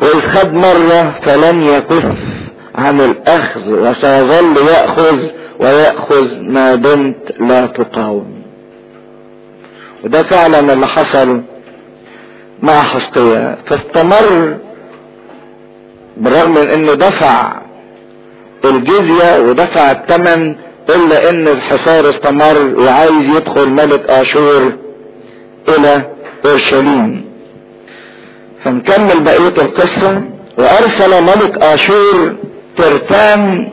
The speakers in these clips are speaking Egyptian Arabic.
وإذ خد مرة فلن يكف عن الأخذ وسيظل يأخذ ويأخذ ما دمت لا تقاوم وده فعلا اللي حصل مع حسقية فاستمر بالرغم من انه دفع الجزية ودفع الثمن الا ان الحصار استمر وعايز يدخل ملك اشور الى اورشليم فنكمل بقية القصة وارسل ملك اشور ترتان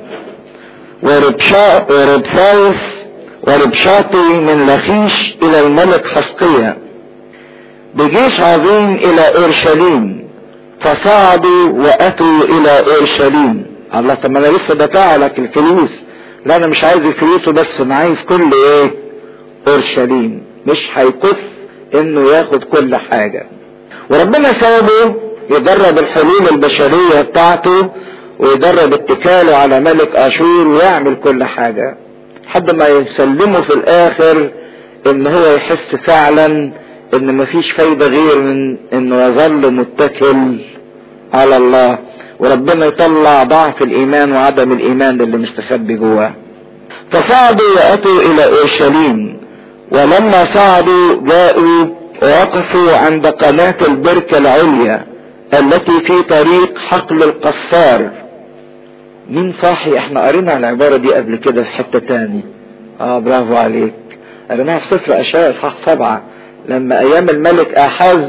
وربشا وربساوس وربشاطي من لخيش الى الملك حسقية بجيش عظيم الى اورشليم فصعدوا واتوا الى اورشليم الله طب ما انا لسه دافع لك الفلوس لا انا مش عايز الفلوس بس انا عايز كل ايه اورشليم مش هيكف انه ياخد كل حاجة وربنا سابه يجرب الحلول البشرية بتاعته ويدرب اتكاله على ملك اشور ويعمل كل حاجة لحد ما يسلمه في الاخر ان هو يحس فعلا ان مفيش فايدة غير من انه يظل متكل على الله وربنا يطلع ضعف الايمان وعدم الايمان اللي مستخبي جواه فصعدوا واتوا الى اورشليم ولما صعدوا جاءوا ووقفوا عند قناة البركة العليا التي في طريق حقل القصار مين صاحي احنا قرينا العبارة دي قبل كده في حتة تاني اه برافو عليك قريناها في سفر اشعياء اصحاح سبعة لما ايام الملك احاز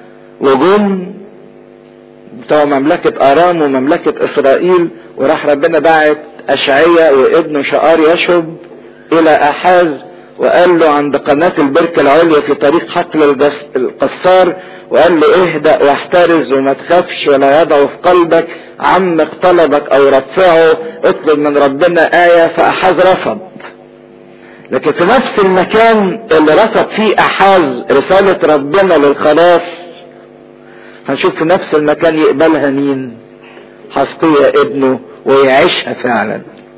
وجم بتوع مملكة ارام ومملكة اسرائيل وراح ربنا بعت اشعياء وابنه شقار يشب الى احاز وقال له عند قناة البركة العليا في طريق حقل القصار وقال له اهدأ واحترز وما تخافش ولا يضع في قلبك عمق طلبك او رفعه اطلب من ربنا آية فأحاز رفض لكن في نفس المكان اللي رفض فيه أحاز رسالة ربنا للخلاص هنشوف في نفس المكان يقبلها مين حسقية ابنه ويعيشها فعلا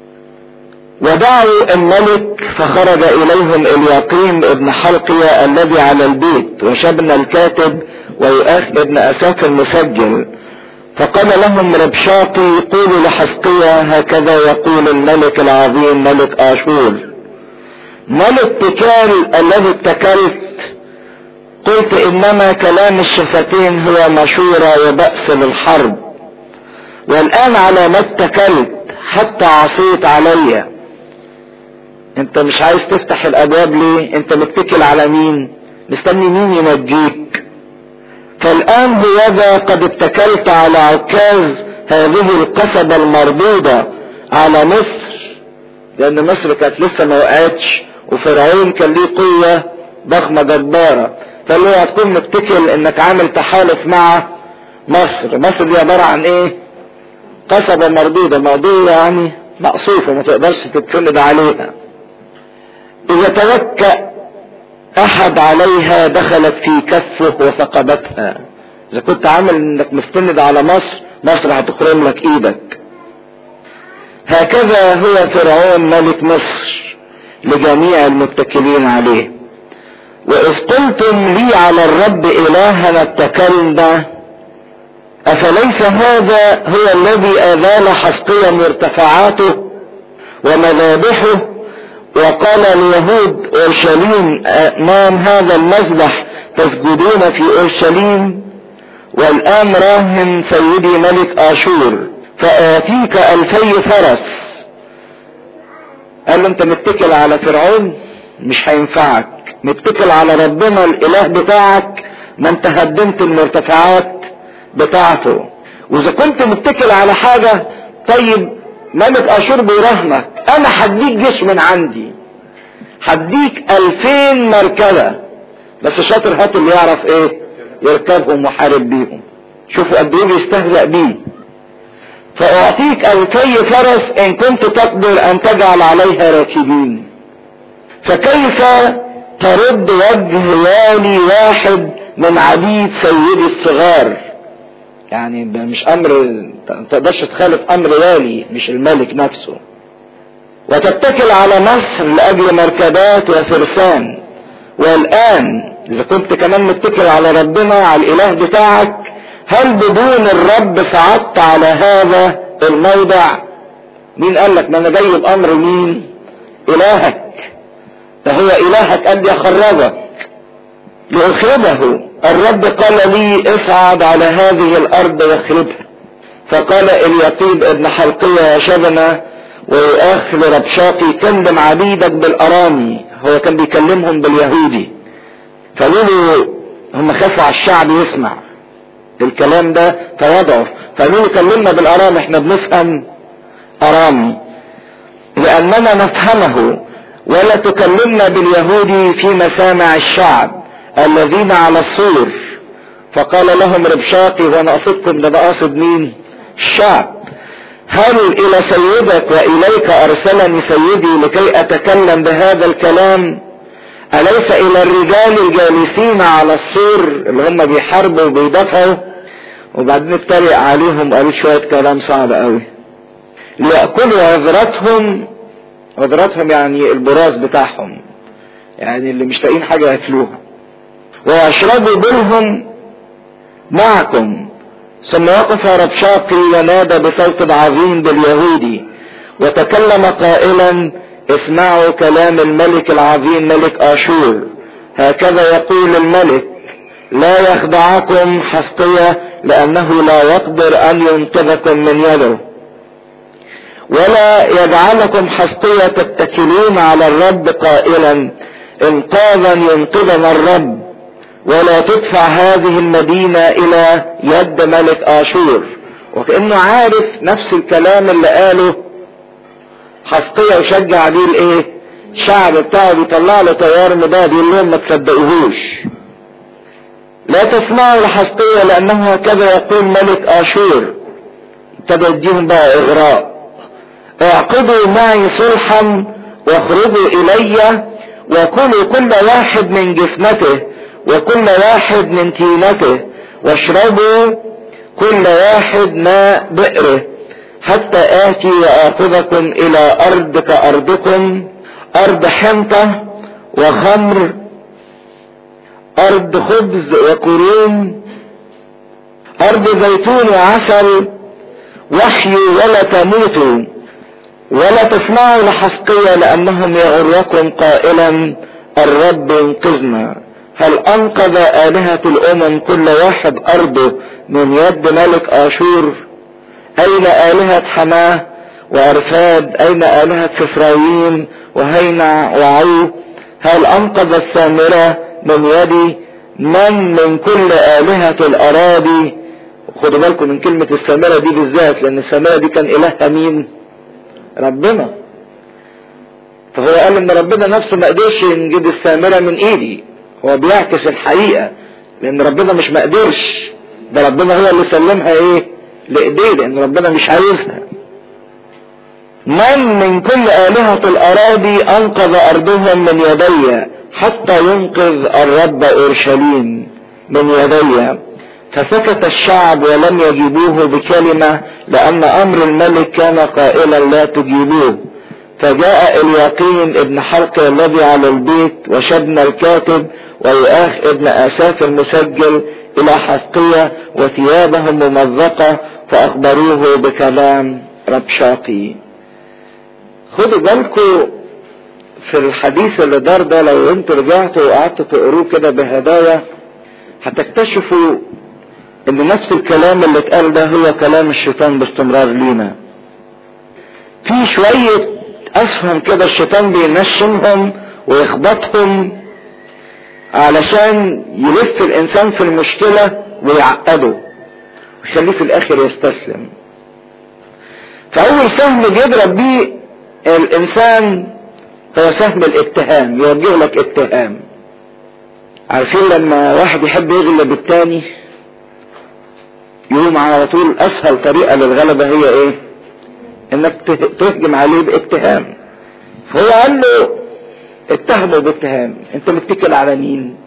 ودعوا الملك فخرج اليهم اليقيم ابن حلقية الذي على البيت وشبنا الكاتب ويؤاخ ابن اساف المسجل فقال لهم ربشاقي قولوا لحسقية هكذا يقول الملك العظيم ملك اشور ما الاتكال الذي اتكلت قلت انما كلام الشفتين هو مشورة وبأس للحرب والان على ما اتكلت حتى عصيت عليّ انت مش عايز تفتح الابواب ليه انت متكل على مين مستني مين ينجيك فالان هوذا قد اتكلت على عكاز هذه القصبة المردودة على مصر لان مصر كانت لسه ما وقعتش وفرعون كان ليه قوة ضخمة جبارة فقال له هتكون متكل انك عامل تحالف مع مصر مصر دي عبارة عن ايه قصبة مردودة مردودة يعني مقصوفة ما تقدرش تتسند عليها اذا توكأ احد عليها دخلت في كفه وثقبتها اذا كنت عامل انك مستند على مصر مصر هتخرم لك ايدك هكذا هو فرعون ملك مصر لجميع المتكلين عليه واذ قلتم لي على الرب الهنا اتكلنا افليس هذا هو الذي اذال حسقيا مرتفعاته ومذابحه وقال اليهود اورشليم امام هذا المذبح تسجدون في اورشليم والان راهن سيدي ملك اشور فاتيك الفي فرس قال له انت متكل على فرعون مش هينفعك متكل على ربنا الاله بتاعك ما انت هدمت المرتفعات بتاعته واذا كنت متكل على حاجة طيب ملك اشور بيراهنك انا هديك جيش من عندي هديك الفين مركبة بس شاطر هات اللي يعرف ايه يركبهم وحارب بيهم شوفوا قد ايه بيستهزأ بيه فاعطيك الفي فرس ان كنت تقدر ان تجعل عليها راكبين فكيف ترد وجه والي واحد من عبيد سيدي الصغار يعني مش امر ما تقدرش تخالف امر والي مش الملك نفسه وتتكل على مصر لاجل مركبات وفرسان والان اذا كنت كمان متكل على ربنا على الاله بتاعك هل بدون الرب صعدت على هذا الموضع مين قال لك ما انا جاي بامر مين الهك فهو الهك قال لي اخرجك لاخربه الرب قال لي اصعد على هذه الارض واخربها فقال اليقيب ابن حلقية يا شبنا واخ لربشاقي كلم عبيدك بالارامي هو كان بيكلمهم باليهودي فقالوا له هم خافوا على الشعب يسمع الكلام ده فيضعف فقالوا له كلمنا بالارامي احنا بنفهم ارامي لاننا نفهمه ولا تكلمنا باليهودي في مسامع الشعب الذين على السور فقال لهم ربشاقي وانا قصدكم ده بقصد مين الشعب هل الى سيدك واليك ارسلني سيدي لكي اتكلم بهذا الكلام اليس الى الرجال الجالسين على السور اللي هم بيحاربوا وبيدافعوا وبعدين اتريق عليهم قالوا شوية كلام صعب قوي ليأكلوا عذرتهم عذرتهم يعني البراز بتاعهم يعني اللي مش لاقيين حاجة ياكلوها ويشربوا بلهم معكم ثم وقف ربشاقي ونادى بصوت عظيم باليهودي وتكلم قائلا اسمعوا كلام الملك العظيم ملك اشور هكذا يقول الملك لا يخدعكم حسقية لانه لا يقدر ان ينقذكم من يده ولا يجعلكم حسقية تتكلون على الرب قائلا انقاذا ينقذنا الرب ولا تدفع هذه المدينة الى يد ملك اشور وكأنه عارف نفس الكلام اللي قاله حسقية وشجع عليه الايه الشعب بتاعه بيطلع له طيار مداد يقول لهم ما تصدقوهوش لا تسمعوا لحسقية لانه هكذا يقول ملك اشور ابتدى يديهم بقى اغراء اعقدوا معي صلحا واخرجوا الي وكلوا كل واحد من جفنته وكل واحد من تينته واشربوا كل واحد ماء بئره حتى آتي وآخذكم إلى أرض كأرضكم أرض حنطة وخمر أرض خبز وكروم أرض زيتون وعسل وحي ولا تموتوا ولا تسمعوا لحسقية لأنهم يغركم قائلا الرب انقذنا هل أنقذ آلهة الأمم كل واحد أرضه من يد ملك آشور أين آلهة حماه وأرفاد أين آلهة سفرايين وهينع وعو هل أنقذ السامرة من يدي من من كل آلهة الأراضي خدوا بالكم من كلمة السامرة دي بالذات لأن السامرة دي كان إلهها مين ربنا فهو قال ان ربنا نفسه ما قدرش ينجد السامرة من ايدي هو بيعكس الحقيقة لان ربنا مش ما قدرش ده ربنا هو اللي سلمها ايه لايديه لان ربنا مش عايزها من من كل آلهة الأراضي أنقذ أرضهم من يدي حتى ينقذ الرب أورشليم من يدي فسكت الشعب ولم يجيبوه بكلمة لأن أمر الملك كان قائلا لا تجيبوه فجاء اليقين ابن حلقة الذي على البيت وشبنا الكاتب ويؤاخ ابن آساف المسجل إلى حسقية وثيابهم ممزقة فأخبروه بكلام ربشاقي خدوا بالكم في الحديث اللي دار ده لو انتوا رجعتوا وقعدتوا تقروه كده بهدايا هتكتشفوا ان نفس الكلام اللي اتقال ده هو كلام الشيطان باستمرار لينا في شوية اسهم كده الشيطان بينشمهم ويخبطهم علشان يلف الانسان في المشكلة ويعقده ويخليه في الاخر يستسلم فاول سهم بيضرب بيه الانسان هو سهم الاتهام يوجه لك اتهام عارفين لما واحد يحب يغلب التاني يقوم على طول اسهل طريقة للغلبة هي ايه انك تهجم عليه باتهام فهو قال له اتهمه باتهام انت متكل على مين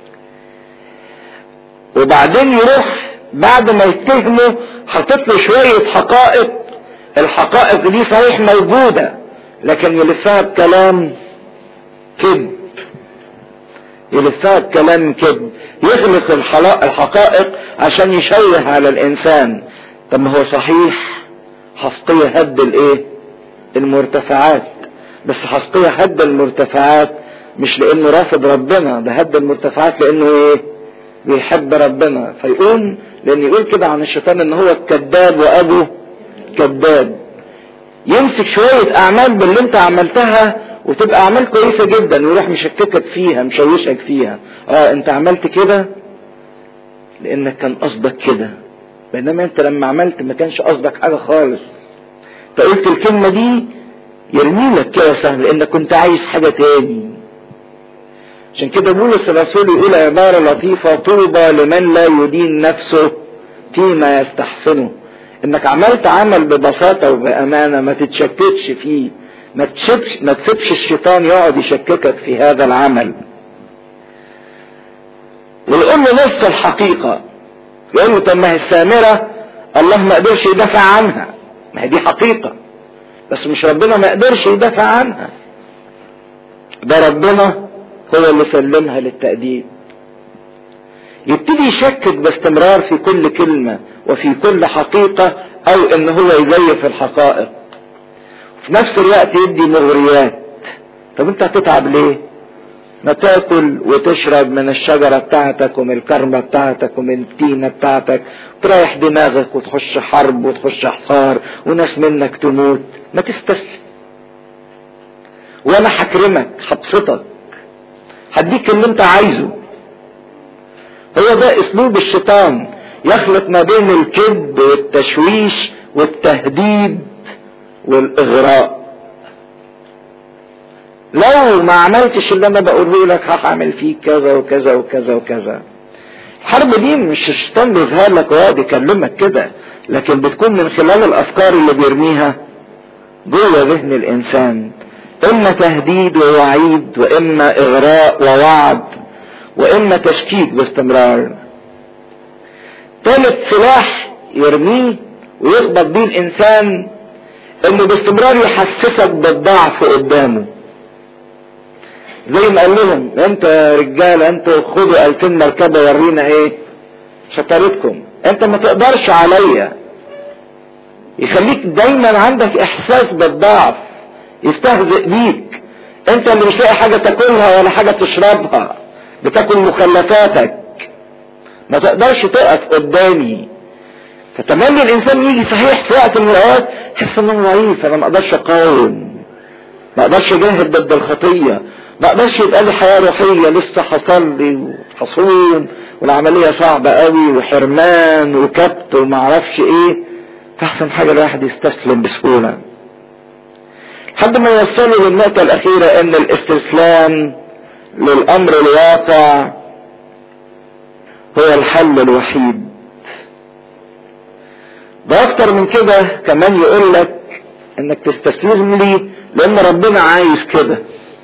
وبعدين يروح بعد ما يتهمه حاطط له شوية حقائق الحقائق دي صحيح موجودة لكن يلفها بكلام كذب يلفها بكلام كذب يخلق الحقائق عشان يشوه على الانسان طب ما هو صحيح حسقية هد الايه المرتفعات بس حسقية هد المرتفعات مش لانه رافض ربنا ده هد المرتفعات لانه ايه بيحب ربنا فيقوم لان يقول كده عن الشيطان ان هو الكذاب وابو كذاب يمسك شوية اعمال باللي انت عملتها وتبقى اعمال كويسة جدا ويروح مشككك فيها مشوشك فيها اه انت عملت كده لانك كان قصدك كده بينما انت لما عملت ما كانش قصدك حاجة خالص انت قلت الكلمة دي يرمي لك كده سهل لانك كنت عايز حاجة تاني عشان كده بولس الرسول يقول عبارة لطيفة طوبى لمن لا يدين نفسه فيما يستحسنه انك عملت عمل ببساطة وبأمانة ما تتشككش فيه ما تسيبش ما تسيبش الشيطان يقعد يشككك في هذا العمل ويقول له نص الحقيقة يقول له طب ما هي السامرة الله ما قدرش يدافع عنها ما هي دي حقيقة بس مش ربنا ما قدرش يدافع عنها ده ربنا هو اللي سلمها للتأديب يبتدي يشكك باستمرار في كل كلمة وفي كل حقيقة او ان هو يزيف الحقائق في نفس الوقت يدي مغريات طب انت هتتعب ليه ما تاكل وتشرب من الشجرة بتاعتك ومن الكرمة بتاعتك ومن التينة بتاعتك تريح دماغك وتخش حرب وتخش حصار وناس منك تموت ما تستسلم وانا هكرمك هبسطك هديك اللي انت عايزه هو ده اسلوب الشيطان يخلط ما بين الكذب والتشويش والتهديد والاغراء لو ما عملتش اللي انا بقوله لك هعمل فيك كذا وكذا وكذا وكذا الحرب دي مش الشيطان بيظهر لك ويقعد يكلمك كده لكن بتكون من خلال الافكار اللي بيرميها جوه ذهن الانسان اما تهديد ووعيد واما اغراء ووعد واما تشكيك باستمرار ثالث سلاح يرميه ويخبط بيه الانسان انه باستمرار يحسسك بالضعف قدامه زي ما قال لهم انت يا رجاله انتوا خدوا 2000 مركبه ورينا ايه شطارتكم انت ما تقدرش عليا يخليك دايما عندك احساس بالضعف يستهزئ بيك انت اللي مش لاقي حاجه تاكلها ولا حاجه تشربها بتاكل مخلفاتك ما تقدرش تقف قدامي فتملي الانسان يجي صحيح في وقت من الاوقات يحس انه ضعيف انا ما اقدرش اقاوم ما اقدرش اجاهد ضد الخطيه ما اقدرش يبقى لي حياه روحيه لسه هصلي وهصوم والعمليه صعبه قوي وحرمان وكبت وما اعرفش ايه فاحسن حاجه الواحد يستسلم بسهوله لحد ما يوصلوا للنقطه الاخيره ان الاستسلام للامر الواقع هو الحل الوحيد ده اكتر من كده كمان يقول لك انك تستسلم لي لان ربنا عايز كده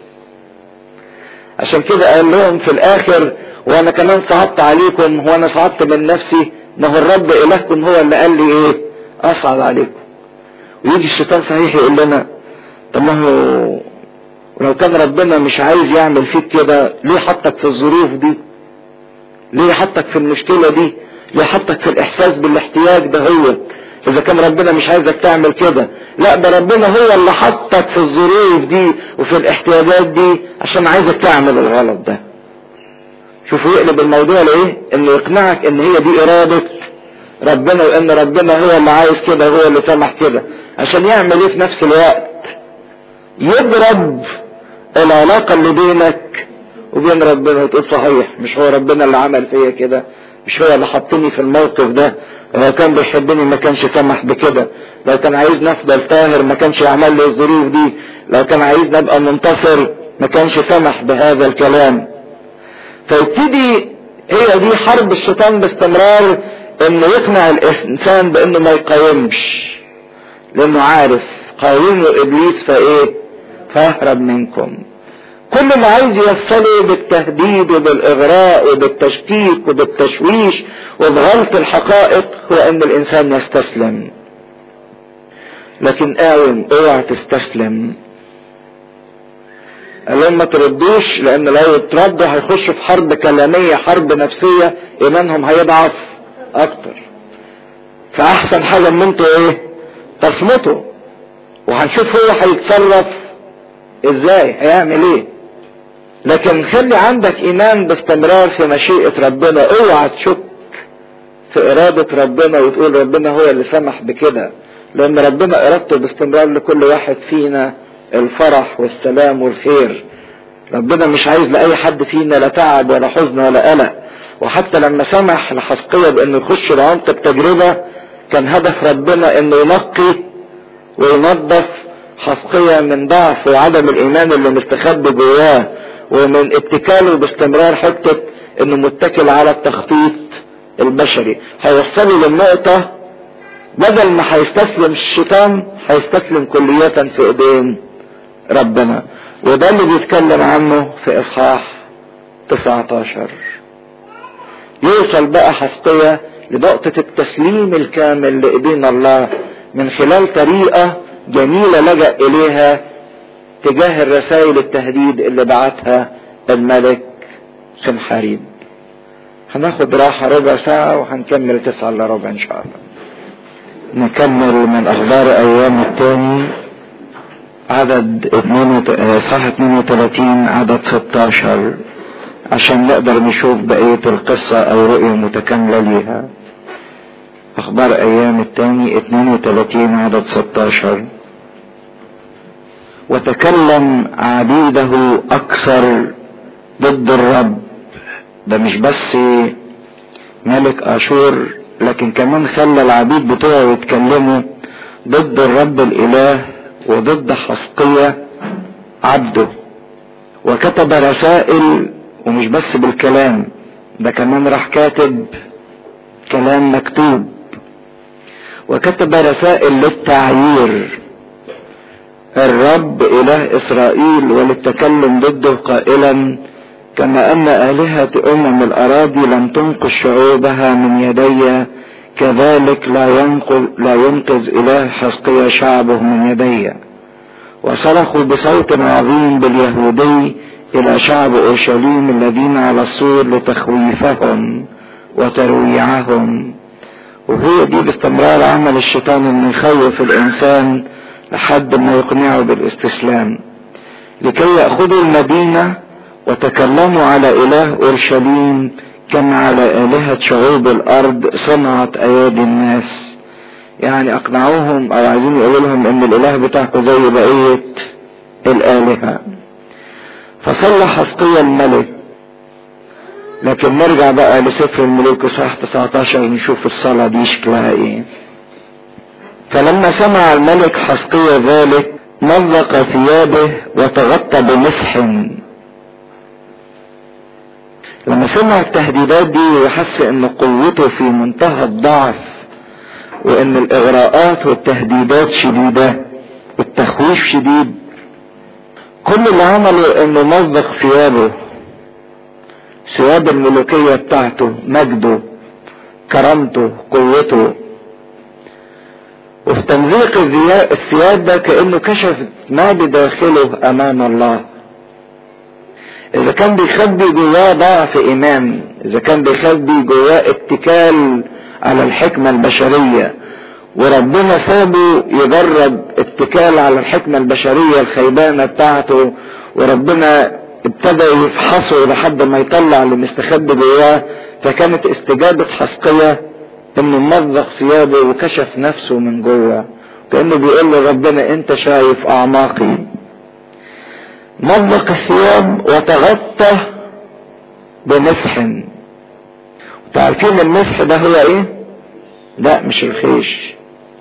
عشان كده قال لهم في الاخر وانا كمان صعدت عليكم وانا صعدت من نفسي ما هو الرب الهكم هو اللي قال لي ايه اصعد عليكم ويجي الشيطان صحيح يقول لنا طب ما هو ولو كان ربنا مش عايز يعمل فيك كده ليه حطك في الظروف دي ليه حطك في المشكلة دي ليه حطك في الاحساس بالاحتياج ده هو اذا كان ربنا مش عايزك تعمل كده لا ده ربنا هو اللي حطك في الظروف دي وفي الاحتياجات دي عشان عايزك تعمل الغلط ده شوفوا يقلب الموضوع لايه انه يقنعك ان هي دي ارادة ربنا وان ربنا هو اللي عايز كده هو اللي سمح كده عشان يعمل ايه في نفس الوقت يضرب العلاقة اللي بينك وبين ربنا وتقول صحيح مش هو ربنا اللي عمل فيا كده مش هو اللي حطني في الموقف ده لو كان بيحبني ما كانش سمح بكده لو كان عايزني افضل طاهر ما كانش يعمل لي الظروف دي لو كان عايزني ابقى منتصر ما كانش سمح بهذا الكلام فيبتدي هي دي حرب الشيطان باستمرار انه يقنع الانسان بانه ما يقاومش لانه عارف قاوموا ابليس فايه فاهرب منكم كل اللي عايز يوصله بالتهديد وبالاغراء وبالتشكيك وبالتشويش وبغلط الحقائق هو ان الانسان يستسلم لكن قاوم اوعى تستسلم قال لهم ما تردوش لان لو اتردوا هيخشوا في حرب كلامية حرب نفسية ايمانهم هيضعف اكتر فاحسن حاجة ان انتوا ايه تصمتوا وهنشوف هو هيتصرف ازاي هيعمل ايه لكن خلي عندك ايمان باستمرار في مشيئة ربنا اوعى تشك في ارادة ربنا وتقول ربنا هو اللي سمح بكده لان ربنا ارادته باستمرار لكل واحد فينا الفرح والسلام والخير ربنا مش عايز لاي حد فينا لا تعب ولا حزن ولا قلق وحتى لما سمح لحسقية بانه يخش لعمق التجربة كان هدف ربنا انه ينقي وينظف حسقية من ضعف وعدم الايمان اللي مستخبي جواه ومن اتكاله باستمرار حتة انه متكل على التخطيط البشري هيوصله للنقطة بدل ما هيستسلم الشيطان هيستسلم كلية في ايدين ربنا وده اللي بيتكلم عنه في اصحاح 19 يوصل بقى حسقية لنقطة التسليم الكامل لإيدين الله من خلال طريقة جميلة لجأ إليها تجاه الرسائل التهديد اللي بعتها الملك سنحاريب هناخد راحة ربع ساعة وهنكمل تسعة الا ربع ان شاء الله نكمل من اخبار ايام التاني عدد صح 32 عدد 16 عشان نقدر نشوف بقية القصة او رؤية متكاملة ليها اخبار ايام التاني 32 عدد 16 وتكلم عبيده اكثر ضد الرب ده مش بس ملك اشور لكن كمان خلى العبيد بتوعه يتكلموا ضد الرب الاله وضد حسقية عبده وكتب رسائل ومش بس بالكلام ده كمان راح كاتب كلام مكتوب وكتب رسائل للتعيير الرب اله اسرائيل وللتكلم ضده قائلا كما ان الهة امم الاراضي لم تنقذ شعوبها من يدي كذلك لا ينقذ لا ينقذ اله حسقيا شعبه من يدي وصرخوا بصوت عظيم باليهودي الى شعب اورشليم الذين على السور لتخويفهم وترويعهم وهي دي باستمرار عمل الشيطان انه يخوف الانسان لحد ما يقنعه بالاستسلام لكي ياخذوا المدينه وتكلموا على اله اورشليم كما على الهة شعوب الارض صنعت ايادي الناس يعني اقنعوهم او عايزين يقولوا لهم ان الاله بتاعكم زي بقية الالهة فصلى حسقيا الملك لكن نرجع بقى لسفر الملوك صح 19 ونشوف الصلاة دي شكلها ايه فلما سمع الملك حسقيا ذلك مزق ثيابه وتغطى بمسح لما سمع التهديدات دي وحس ان قوته في منتهى الضعف وان الاغراءات والتهديدات شديدة والتخويف شديد كل اللي عمله انه مزق ثيابه ثياب الملوكية بتاعته مجده كرامته قوته وفي تمزيق الثياب ده كأنه كشف ما بداخله امام الله اذا كان بيخبي جواه ضعف ايمان اذا كان بيخبي جواه اتكال على الحكمة البشرية وربنا سابه يجرب اتكال على الحكمة البشرية الخيبانة بتاعته وربنا ابتدى يفحصه لحد ما يطلع اللي مستخبي جواه فكانت استجابة حسقية انه مضغ ثيابه وكشف نفسه من جوه كانه بيقول لربنا انت شايف اعماقي مضق الثياب وتغطى بمسح تعرفين المسح ده هو ايه لا مش الخيش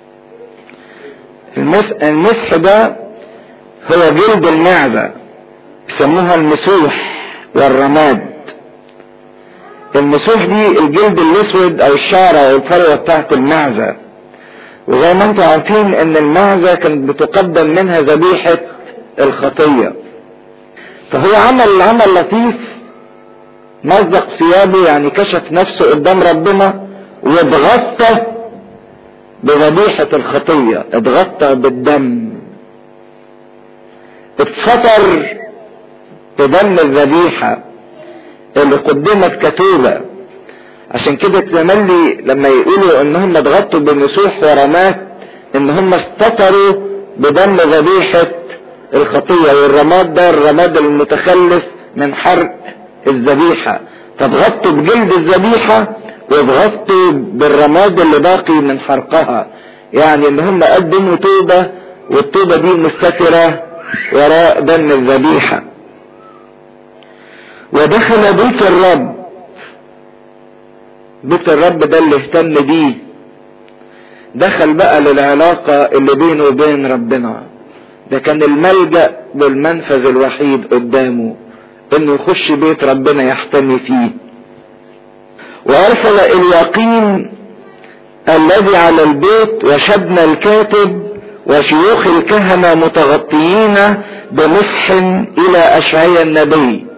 المسح, المسح ده هو جلد المعدة يسموها المسوح والرماد المسوح دي الجلد الاسود او الشعر او الفروة بتاعت المعزة وزي ما انتم عارفين ان المعزة كانت بتقدم منها ذبيحة الخطيه فهو عمل عمل لطيف مزق ثيابه يعني كشف نفسه قدام ربنا واتغطى بذبيحة الخطية اتغطى بالدم اتستر بدم الذبيحة اللي قدمت كتوبة عشان كده تملي لما يقولوا ان هم اتغطوا بمسوح ورمات ان هم استتروا بدم ذبيحة الخطية والرماد ده الرماد المتخلف من حرق الذبيحة فاتغطوا بجلد الذبيحة واتغطوا بالرماد اللي باقي من حرقها يعني ان هم قدموا توبة والتوبة دي مستترة وراء دم الذبيحة ودخل بيت الرب بيت الرب ده اللي اهتم بيه دخل بقى للعلاقة اللي بينه وبين ربنا ده كان الملجأ والمنفذ الوحيد قدامه انه يخش بيت ربنا يحتمي فيه وارسل اليقين الذي على البيت وشبنا الكاتب وشيوخ الكهنة متغطيين بمسح الى اشعياء النبي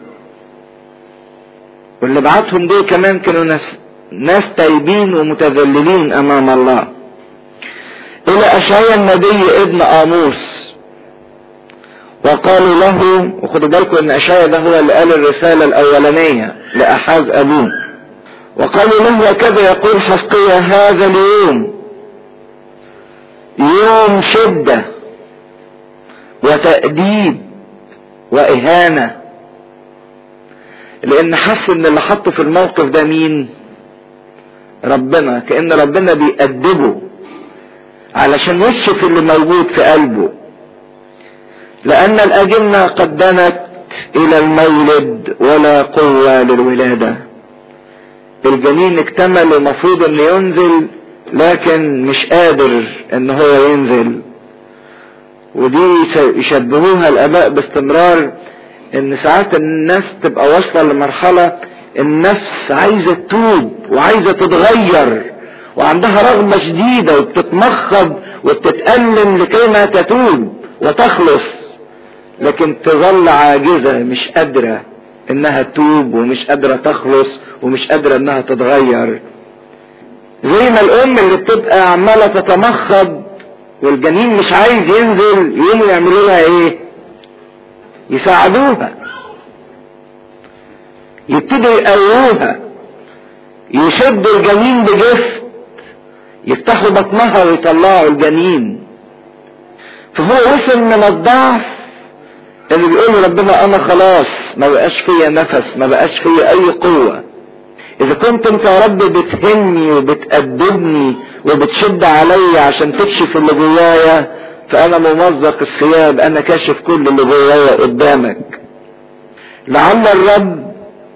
واللي بعتهم دول كمان كانوا نفس ناس تايبين ومتذللين امام الله الى اشعياء النبي ابن اموس وقالوا له وخدوا بالكم ان اشعياء ده هو اللي قال الرساله الاولانيه لاحاز ابوه وقالوا له وكذا يقول حسقية هذا اليوم يوم شدة وتأديب وإهانة لأن حس إن اللي حطه في الموقف ده مين؟ ربنا كأن ربنا بيأدبه علشان يكشف اللي موجود في قلبه لأن الأجنة قد دنت إلى المولد ولا قوة للولادة الجنين اكتمل ومفروض انه ينزل لكن مش قادر ان هو ينزل ودي يشبهوها الاباء باستمرار ان ساعات الناس تبقى واصله لمرحله النفس عايزه تتوب وعايزه تتغير وعندها رغبه شديده وبتتمخض وبتتالم لكي ما تتوب وتخلص لكن تظل عاجزه مش قادره انها تتوب ومش قادره تخلص ومش قادره انها تتغير زي ما الام اللي بتبقى عماله تتمخض والجنين مش عايز ينزل يقوموا يعملوا لها ايه يساعدوها يبتدوا يقووها يشدوا الجنين بجفت يفتحوا بطنها ويطلعوا الجنين فهو وصل من الضعف اللي بيقول ربنا انا خلاص ما بقاش فيا نفس ما بقاش فيا اي قوة اذا كنت انت يا رب بتهني وبتأدبني وبتشد عليا عشان تكشف اللي جوايا فانا ممزق الثياب انا كاشف كل اللي جوايا قدامك لعل الرب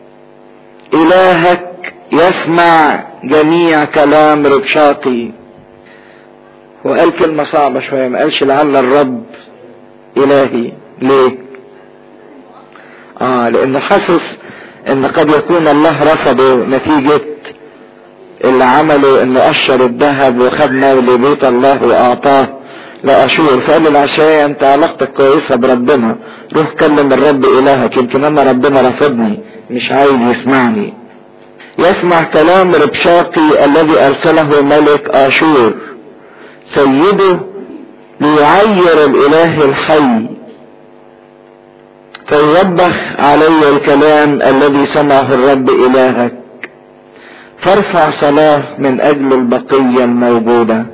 الهك يسمع جميع كلام ربشاقي وقال كلمة صعبة شوية ما قالش لعل الرب الهي ليه اه لانه حاسس ان قد يكون الله رفضه نتيجة اللي عمله انه قشر الذهب وخد مال بيت الله واعطاه لاشور فقال العشاء انت علاقتك كويسة بربنا روح كلم الرب الهك يمكن انا ربنا رفضني مش عايز يسمعني يسمع كلام ربشاقي الذي ارسله ملك اشور سيده ليعير الاله الحي فيوبخ علي الكلام الذي سمعه الرب إلهك فارفع صلاة من أجل البقية الموجودة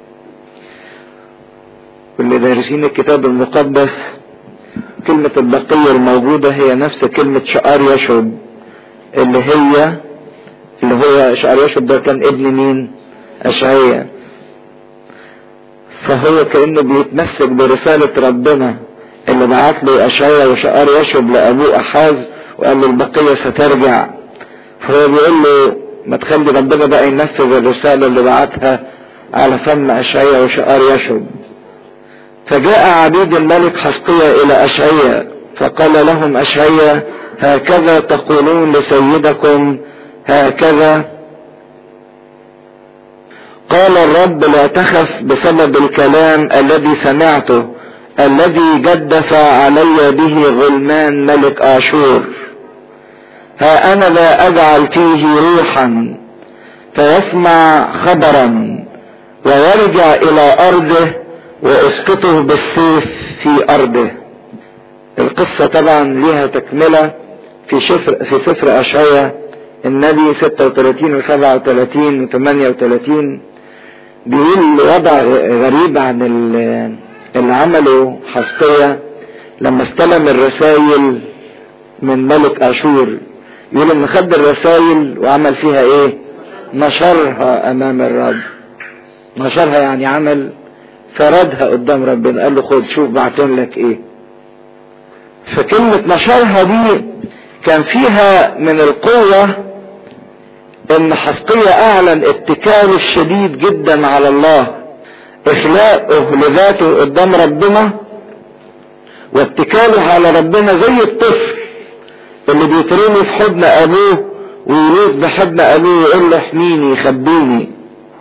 واللي دارسين الكتاب المقدس كلمة البقية الموجودة هي نفس كلمة شعار يشب اللي هي اللي هو شعار يشب ده كان ابن مين؟ أشعية فهو كأنه بيتمسك برسالة ربنا اللي بعت له اشعياء وشعار يشرب لابوه احاز وقال له البقية سترجع فهو بيقول له ما تخلي ربنا بقى ينفذ الرسالة اللي بعتها على فم اشعياء وشعار يشرب فجاء عبيد الملك حسقية الى اشعياء فقال لهم اشعياء هكذا تقولون لسيدكم هكذا قال الرب لا تخف بسبب الكلام الذي سمعته الذي جدف علي به غلمان ملك آشور ها أنا لا أجعل فيه روحا فيسمع خبرا ويرجع إلى أرضه وأسقطه بالسيف في أرضه القصة طبعا ليها تكملة في سفر في سفر أشعيا النبي 36 و 37 و 38 بيقول وضع غريب عن اللي عمله حسقية لما استلم الرسائل من ملك اشور يقول ان خد الرسائل وعمل فيها ايه نشرها امام الرب نشرها يعني عمل فردها قدام ربنا قال له خد شوف بعتين لك ايه فكلمة نشرها دي كان فيها من القوة ان حسقية اعلن اتكاله الشديد جدا على الله اخلاقه لذاته قدام ربنا واتكاله على ربنا زي الطفل اللي بيترمي في حضن ابوه ويلوذ بحضن ابوه ويقول له احميني خبيني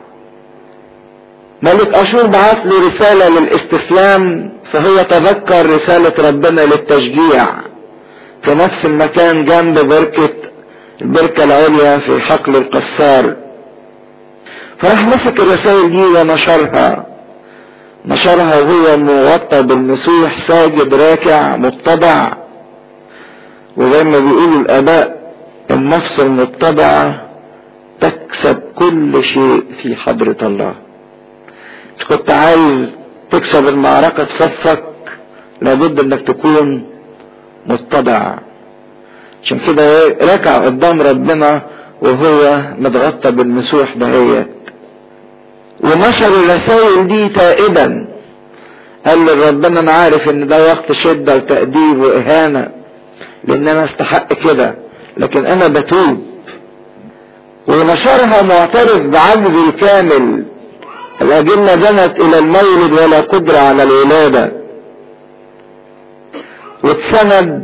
ملك اشور بعت له رساله للاستسلام فهو تذكر رساله ربنا للتشجيع في نفس المكان جنب بركه البركه العليا في حقل القصار فراح مسك الرسائل دي ونشرها نشرها وهو مغطى بالمسوح ساجد راكع متضع وزي ما بيقولوا الاباء النفس المتضعة تكسب كل شيء في حضرة الله إذا كنت عايز تكسب المعركة في صفك لابد انك تكون متضع عشان كده راكع قدام ربنا وهو متغطى بالمسوح دهيت ونشر الرسائل دي تائبا قال لربنا انا عارف ان ده وقت شدة وتأديب واهانة لان انا استحق كده لكن انا بتوب ونشرها معترف بعجزه الكامل الاجنة زنت الى المولد ولا قدرة على الولادة واتسند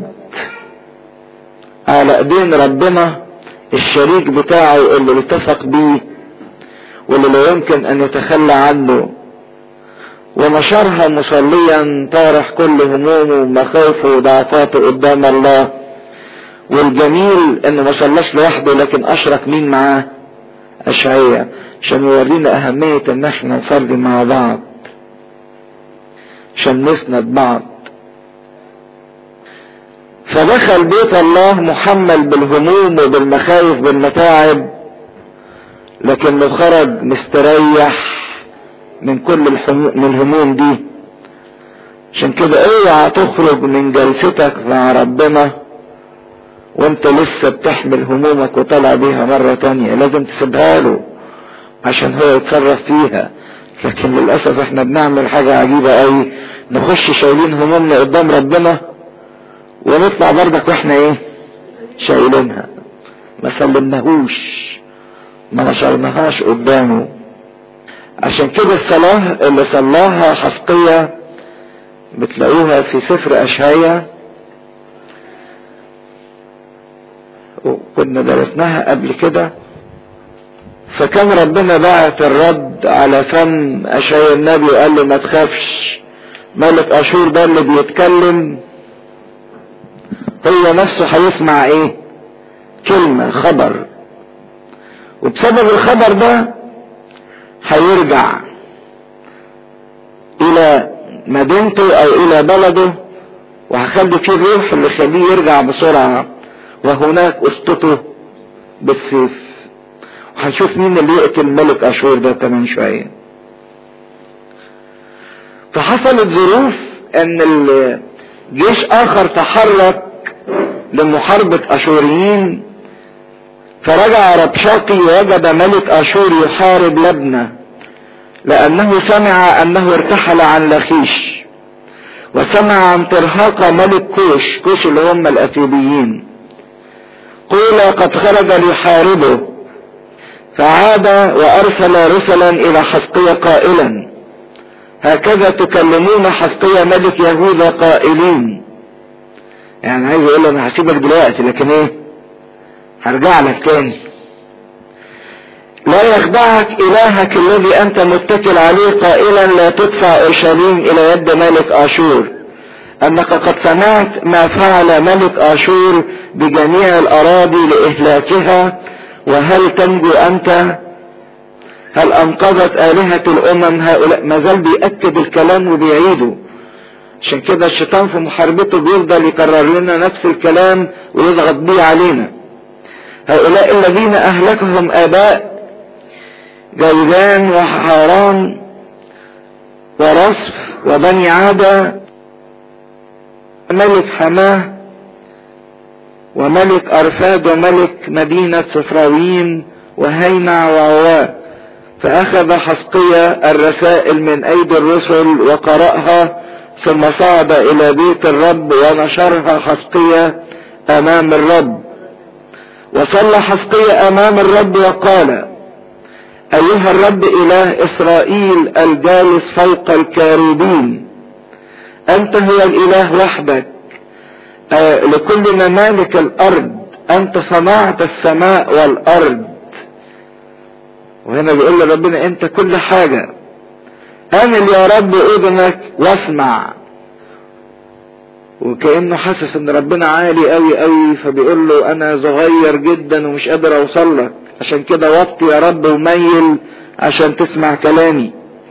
على ايدين ربنا الشريك بتاعه اللي اتفق بيه واللي لا يمكن ان يتخلى عنه ونشرها مصليا طارح كل همومه ومخاوفه وضعفاته قدام الله والجميل انه ما صلاش لوحده لكن اشرك مين معاه اشعية عشان يورينا اهمية ان احنا نصلي مع بعض عشان نسند بعض فدخل بيت الله محمل بالهموم وبالمخاوف بالمتاعب لكنه خرج مستريح من كل الحمو... من الهموم دي عشان كده اوعى تخرج من جلستك مع ربنا وانت لسه بتحمل همومك وطلع بيها مرة تانية لازم تسيبها له عشان هو يتصرف فيها لكن للأسف احنا بنعمل حاجة عجيبة قوي نخش شايلين همومنا قدام ربنا ونطلع برضك واحنا ايه شايلينها ما سلمناهوش ما نشرناهاش قدامه عشان كده الصلاة اللي صلاها حسقية بتلاقوها في سفر أشعية وكنا درسناها قبل كده فكان ربنا بعت الرد على فم أشعية النبي وقال له ما تخافش ملك أشور ده اللي بيتكلم هو نفسه هيسمع ايه كلمة خبر وبسبب الخبر ده هيرجع الى مدينته او الى بلده وهخلي فيه الروح اللي يخليه يرجع بسرعة وهناك اسقطه بالسيف وهنشوف مين اللي يقتل ملك اشور ده كمان شوية فحصلت ظروف ان جيش اخر تحرك لمحاربة اشوريين فرجع ربشاقي ووجد ملك اشور يحارب لبنى لانه سمع انه ارتحل عن لخيش وسمع عن ترهاق ملك كوش كوش اللي هم الاثيوبيين قيل قد خرج ليحاربه فعاد وارسل رسلا الى حسقية قائلا هكذا تكلمون حسقية ملك يهوذا قائلين يعني عايز اقول له انا هسيبك دلوقتي لكن ايه هرجع لك تاني لا يخدعك الهك الذي انت متكل عليه قائلا لا تدفع اورشليم الى يد ملك اشور انك قد سمعت ما فعل ملك اشور بجميع الاراضي لاهلاكها وهل تنجو انت هل انقذت الهة الامم هؤلاء ما زال بيأكد الكلام وبيعيده عشان كده الشيطان في محاربته بيفضل يكرر لنا نفس الكلام ويضغط بيه علينا هؤلاء الذين اهلكهم اباء جوزان وحاران ورصف وبني عادة ملك حماه وملك أرفاد وملك مدينة صفراويم وهينع وعواء فأخذ حسقية الرسائل من أيدي الرسل وقرأها ثم صعد إلى بيت الرب ونشرها حسقية أمام الرب وصلى حسقية أمام الرب وقال أيها الرب إله إسرائيل الجالس فوق الكاروبين أنت هو الإله وحدك أه لكل ممالك الأرض أنت صنعت السماء والأرض وهنا بيقول لربنا أنت كل حاجة أمل يا رب أذنك واسمع وكأنه حاسس ان ربنا عالي قوي قوي فبيقول له انا صغير جدا ومش قادر اوصل لك عشان كده وطي يا رب وميل عشان تسمع كلامي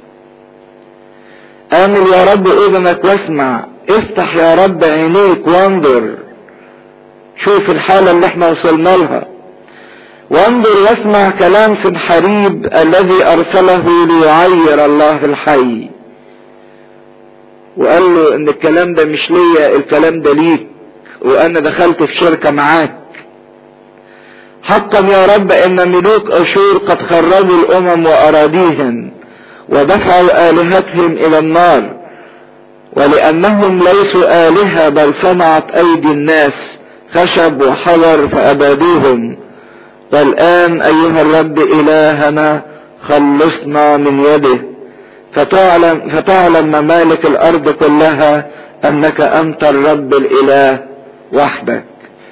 امل يا رب اذنك واسمع افتح يا رب عينيك وانظر شوف الحالة اللي احنا وصلنا لها وانظر واسمع كلام سنحريب الذي ارسله ليعير الله الحي وقال له ان الكلام ده مش ليا الكلام ده ليك وانا دخلت في شركة معاك حقا يا رب ان ملوك اشور قد خربوا الامم واراضيهم ودفعوا الهتهم الى النار ولانهم ليسوا الهة بل صنعت ايدي الناس خشب وحجر فابادوهم والان ايها الرب الهنا خلصنا من يده فتعلم, فتعلم ممالك الارض كلها انك انت الرب الاله وحدك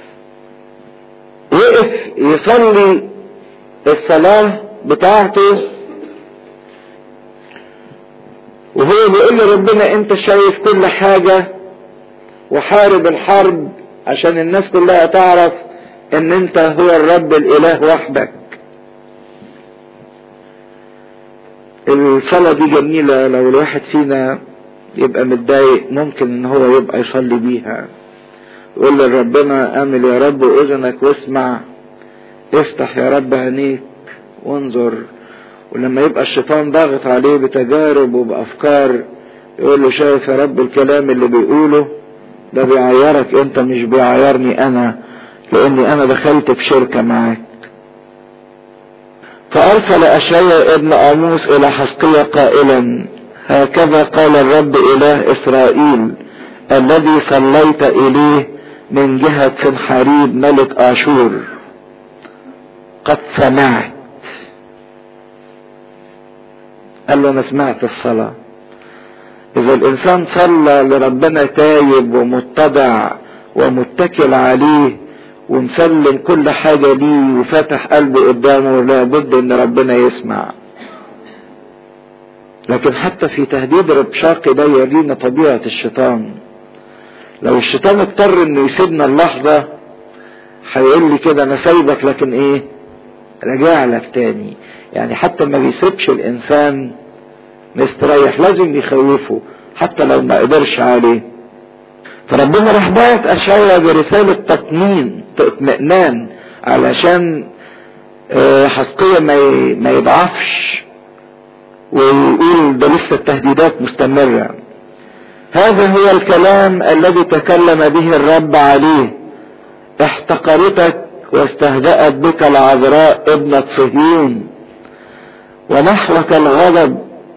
وقف يصلي الصلاة بتاعته وهو بيقول لربنا انت شايف كل حاجة وحارب الحرب عشان الناس كلها تعرف ان انت هو الرب الاله وحدك الصلاة دي جميلة لو الواحد فينا يبقى متضايق ممكن ان هو يبقى يصلي بيها يقول لربنا امل يا رب اذنك واسمع افتح يا رب عينيك وانظر ولما يبقى الشيطان ضاغط عليه بتجارب وبافكار يقول له شايف يا رب الكلام اللي بيقوله ده بيعيرك انت مش بيعيرني انا لاني انا دخلت في شركة معاك فارسل اشعيا ابن اموس الى حسقية قائلا هكذا قال الرب اله اسرائيل الذي صليت اليه من جهة سنحاريب ملك اشور قد سمعت قال له انا سمعت الصلاة اذا الانسان صلى لربنا تايب ومتضع ومتكل عليه ومسلم كل حاجة ليه وفتح قلبه قدامه لابد ان ربنا يسمع لكن حتى في تهديد ربشاق ده يورينا طبيعة الشيطان لو الشيطان اضطر انه يسيبنا اللحظة هيقول لي كده انا سايبك لكن ايه راجع لك تاني يعني حتى ما بيسيبش الانسان مستريح لازم يخوفه حتى لو ما قدرش عليه فربنا راح بعت اشعيا برسالة تطمين اطمئنان علشان حسقية ما يضعفش ويقول ده لسه التهديدات مستمرة هذا هو الكلام الذي تكلم به الرب عليه احتقرتك واستهزأت بك العذراء ابنة صهيون ونحوك الغضب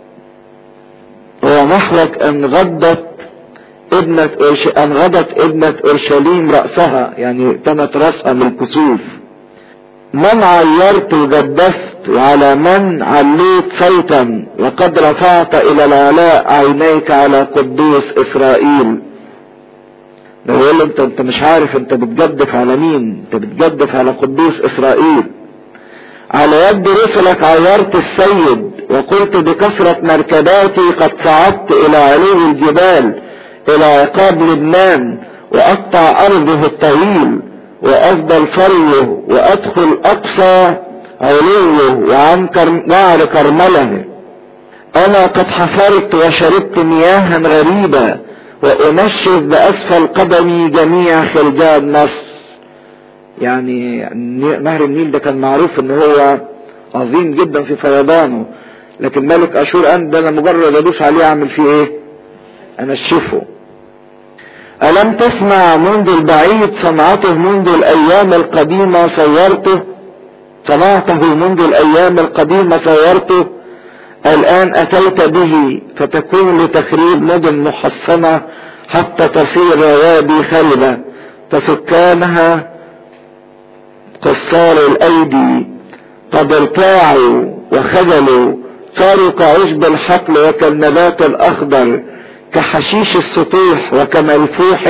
ونحوك انغضت ابنة أرش... انغضت ابنة اورشليم رأسها يعني تمت رأسها من الكسوف من عيرت وجدفت وعلى من عليت صوتا وقد رفعت الى العلاء عينيك على قدوس اسرائيل ده يقول انت انت مش عارف انت بتجدف على مين انت بتجدف على قدوس اسرائيل على يد رسلك عيرت السيد وقلت بكثرة مركباتي قد صعدت الى علو الجبال الى عقاب لبنان واقطع ارضه الطويل وافضل صلوه وادخل اقصى علوه وعن نعر كرمله انا قد حفرت وشربت مياها غريبة وانشف باسفل قدمي جميع خلجات مصر يعني نهر النيل ده كان معروف ان هو عظيم جدا في فيضانه لكن ملك اشور قال ده انا مجرد ادوس عليه اعمل فيه ايه انشفه الم تسمع منذ البعيد صنعته منذ الايام القديمة صورته صنعته منذ الايام القديمة صورته الان اتيت به فتكون لتخريب مدن محصنة حتى تصير روابي خلبة فسكانها قصار الايدي قد ارتاعوا وخجلوا صاروا كعشب الحقل وكالنبات الاخضر كحشيش السطوح وكملفوح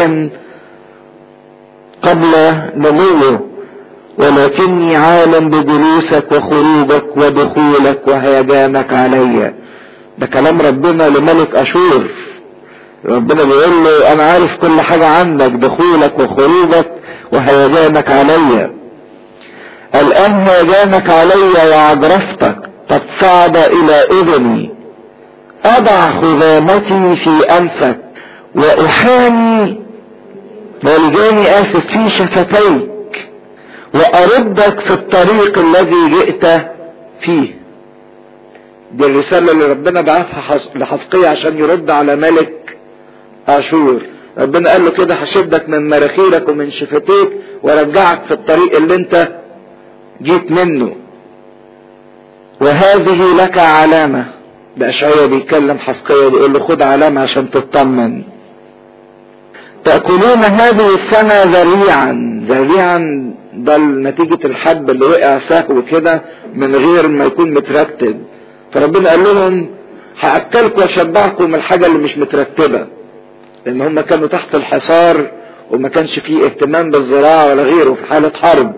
قبل نموه ولكني عالم بجلوسك وخروجك ودخولك وهيجانك علي ده كلام ربنا لملك اشور ربنا بيقول له انا عارف كل حاجة عنك دخولك وخروجك وهيجانك علي الان هيجانك علي وعجرفتك قد صعد الى اذني اضع خذامتي في انفك واحامي والجاني اسف في شفتيك واردك في الطريق الذي جئت فيه دي الرسالة اللي ربنا بعثها لحزقية عشان يرد على ملك اشور ربنا قال له كده هشدك من مراخيرك ومن شفتيك وارجعك في الطريق اللي انت جيت منه وهذه لك علامة ده اشعيا بيكلم حسقية بيقول له خد علامة عشان تطمن تأكلون هذه السنة ذريعا ذريعا ده نتيجة الحب اللي وقع سهو كده من غير ما يكون مترتب فربنا قال لهم هأكلكم واشبعكم من الحاجة اللي مش مترتبة لان هم كانوا تحت الحصار وما كانش فيه اهتمام بالزراعة ولا غيره في حالة حرب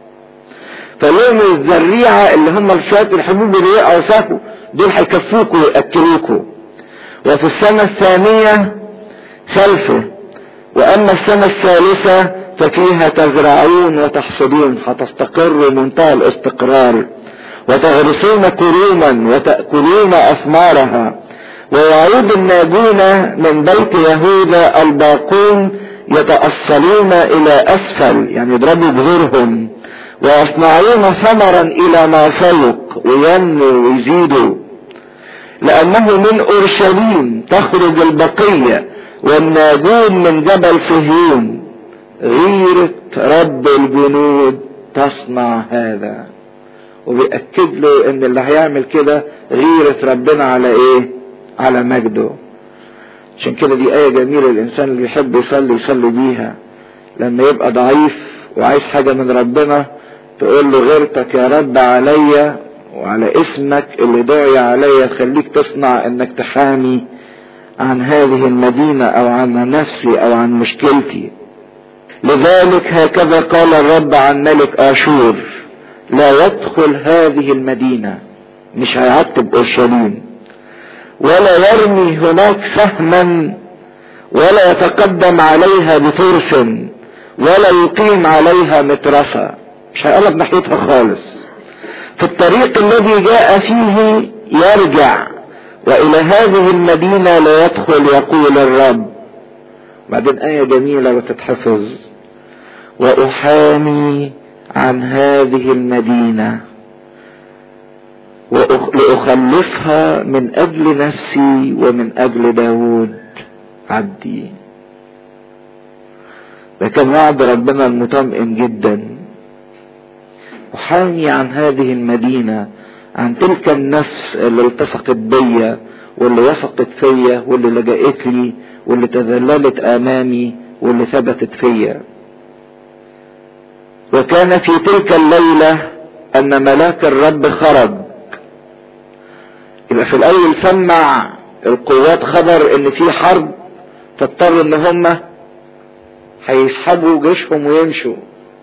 فلهم الذريعة اللي هم الشوية الحبوب اللي وقعوا سهو دول هيكفوكوا ويأكلوكوا وفي السنة الثانية خلفه واما السنة الثالثة ففيها تزرعون وتحصدون هتستقر منتهى الاستقرار وتغرسون كروما وتأكلون اثمارها ويعود الناجون من بيت يهوذا الباقون يتأصلون الى اسفل يعني يضربوا جذورهم ويصنعون ثمرا الى ما فوق وينمو ويزيدوا لانه من اورشليم تخرج البقيه والناجون من جبل صهيون غيرة رب الجنود تصنع هذا وبيأكد له ان اللي هيعمل كده غيرة ربنا على ايه على مجده عشان كده دي آية جميلة الإنسان اللي بيحب يصلي يصلي بيها لما يبقى ضعيف وعايز حاجة من ربنا تقول له غيرتك يا رب عليا وعلى اسمك اللي داعي عليا خليك تصنع انك تحامي عن هذه المدينة او عن نفسي او عن مشكلتي لذلك هكذا قال الرب عن ملك اشور لا يدخل هذه المدينة مش هيعتب اورشليم ولا يرمي هناك سهما ولا يتقدم عليها بفرس ولا يقيم عليها مترسة مش هيقرب ناحيتها خالص في الطريق الذي جاء فيه يرجع والى هذه المدينة لا يدخل يقول الرب بعدين آية جميلة وتتحفظ وأحامي عن هذه المدينة لأخلصها من أجل نفسي ومن أجل داود عبدي ده كان وعد ربنا المطمئن جدا أحامي عن هذه المدينة عن تلك النفس اللي التصقت بيا واللي وثقت فيا واللي لجأت لي واللي تذللت امامي واللي ثبتت فيا وكان في تلك الليلة ان ملاك الرب خرج يبقى في الاول سمع القوات خبر ان في حرب فاضطروا ان هم هيسحبوا جيشهم ويمشوا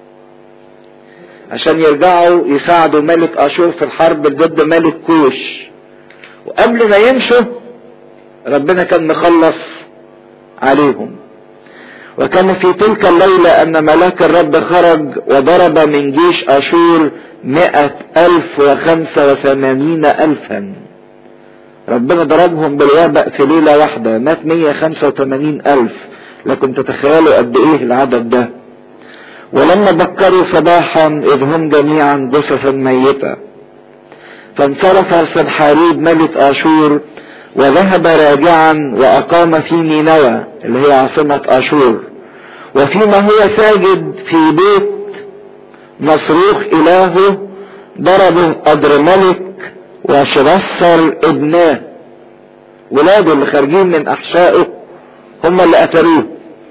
عشان يرجعوا يساعدوا ملك اشور في الحرب ضد ملك كوش وقبل ما يمشوا ربنا كان مخلص عليهم وكان في تلك الليلة ان ملاك الرب خرج وضرب من جيش اشور مئة الف وخمسة وثمانين الفا ربنا ضربهم بالوباء في ليلة واحدة مات 185 ألف لكن تتخيلوا قد إيه العدد ده ولما بكروا صباحا إذ هم جميعا جثثا ميتة فانصرف سنحاريب ملك آشور وذهب راجعا وأقام في نينوى اللي هي عاصمة آشور وفيما هو ساجد في بيت مصروخ إلهه ضربه قدر ملك وشرسر ابناه ولاده اللي خارجين من أحشائه هم اللي قتلوه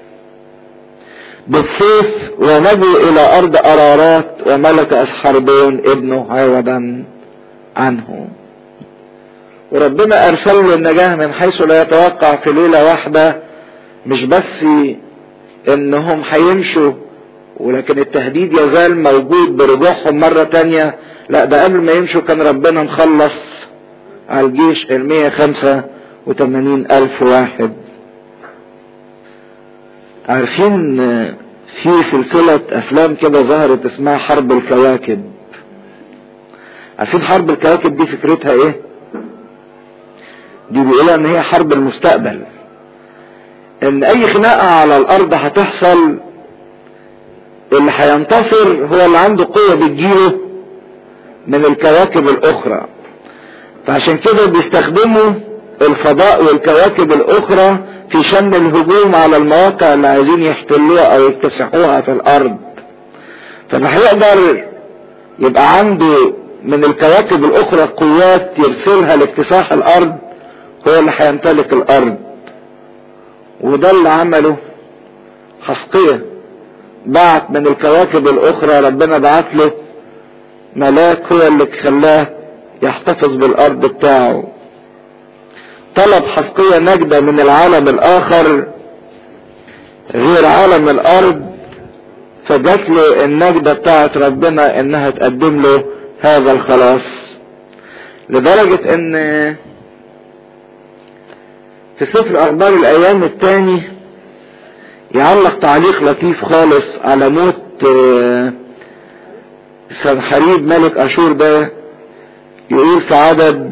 بالسيف ونجوا إلى أرض أرارات وملك أسحربون ابنه عوضا عنه وربنا أرسل له النجاة من حيث لا يتوقع في ليلة واحدة مش بس إنهم هيمشوا ولكن التهديد يزال موجود برجوعهم مرة تانية لا ده قبل ما يمشوا كان ربنا مخلص على الجيش المية خمسة وتمانين ألف واحد عارفين في سلسلة أفلام كده ظهرت اسمها حرب الكواكب عارفين حرب الكواكب دي فكرتها ايه دي بيقولها ان هي حرب المستقبل ان اي خناقة على الارض هتحصل اللي هينتصر هو اللي عنده قوة بتجيله من الكواكب الاخرى فعشان كده بيستخدموا الفضاء والكواكب الاخرى في شن الهجوم على المواقع اللي عايزين يحتلوها او يكتسحوها في الارض فما هيقدر يبقى عنده من الكواكب الاخرى قوات يرسلها لاكتساح الارض هو اللي هيمتلك الارض وده اللي عمله حسقية بعت من الكواكب الاخرى ربنا بعت له ملاك هو اللي خلاه يحتفظ بالارض بتاعه طلب حسقية نجدة من العالم الاخر غير عالم الارض فجات له النجدة بتاعت ربنا انها تقدم له هذا الخلاص لدرجة ان في سفر اخبار الايام الثاني يعلق تعليق لطيف خالص على موت سنحريب ملك اشور ده يقول في عدد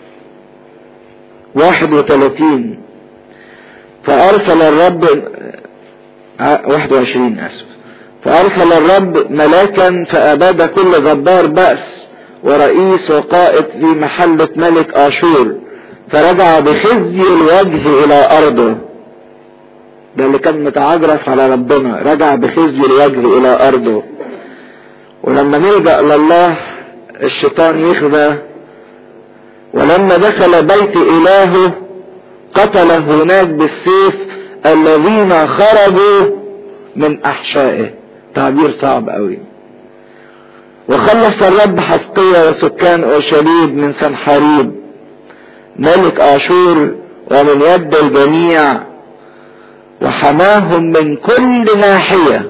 واحد وثلاثين فارسل الرب واحد وعشرين اسف فارسل الرب ملاكا فاباد كل جبار بأس ورئيس وقائد في محلة ملك اشور فرجع بخزي الوجه الى ارضه ده اللي كان متعجرف على ربنا رجع بخزي الوجه الى ارضه ولما نلجأ لله الشيطان يخبى ولما دخل بيت الهه قتل هناك بالسيف الذين خرجوا من احشائه تعبير صعب قوي وخلص الرب حسقية وسكان اورشليم من سنحاريب ملك اشور ومن يد الجميع وحماهم من كل ناحية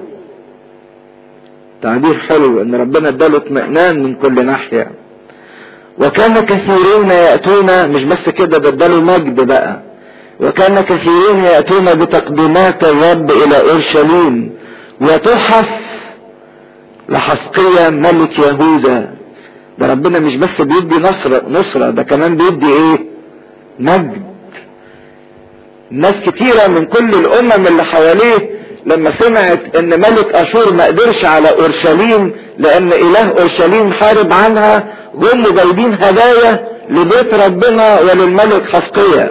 تعبير حلو ان ربنا اداله اطمئنان من كل ناحية وكان كثيرون يأتون مش بس كده ده اداله مجد بقى وكان كثيرون يأتون بتقديمات الرب الى اورشليم وتحف لحسقية ملك يهوذا ده ربنا مش بس بيدي نصرة نصرة ده كمان بيدي ايه مجد ناس كتيرة من كل الامم اللي حواليه لما سمعت ان ملك اشور ما قدرش على اورشليم لان اله اورشليم حارب عنها جم جايبين هدايا لبيت ربنا وللملك حسقية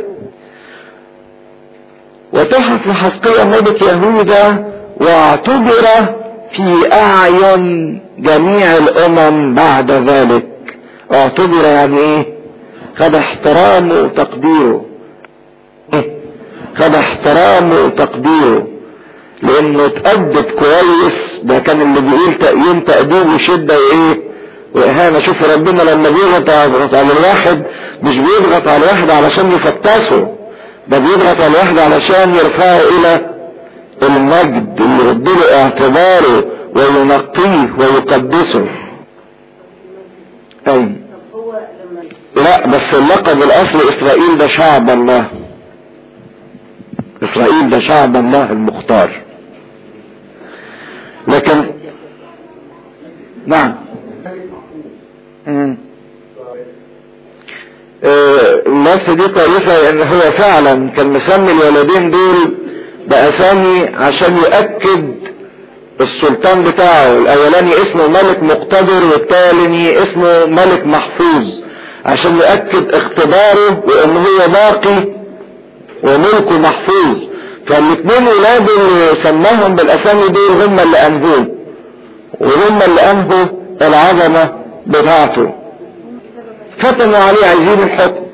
وتحف لحسقية ملك يهوذا واعتبر في اعين جميع الامم بعد ذلك اعتبر يعني ايه خد احترامه وتقديره إيه؟ خد احترامه وتقديره لانه اتأدب كويس ده كان اللي بيقول تأيين تأديب وشدة وايه واهانة شوف ربنا لما بيضغط على الواحد مش بيضغط على الواحد علشان يفتسه ده بيضغط على الواحد علشان يرفعه الى المجد اللي يرد اعتباره وينقيه ويقدسه اي لا بس اللقب الاصلي اسرائيل ده شعب الله اسرائيل ده شعب الله المختار لكن نعم مم. النفس دي كويسة لان هو فعلا كان مسمي الولدين دول باسامي عشان يؤكد السلطان بتاعه الاولاني اسمه ملك مقتدر والتاني اسمه ملك محفوظ عشان يؤكد اقتداره وان هو باقي وملكه محفوظ فالاثنين ولاده اللي سماهم بالاسامي دول هم اللي انهوه وهم اللي انهوا العظمه بتاعته فتنوا عليه عايزين الحكم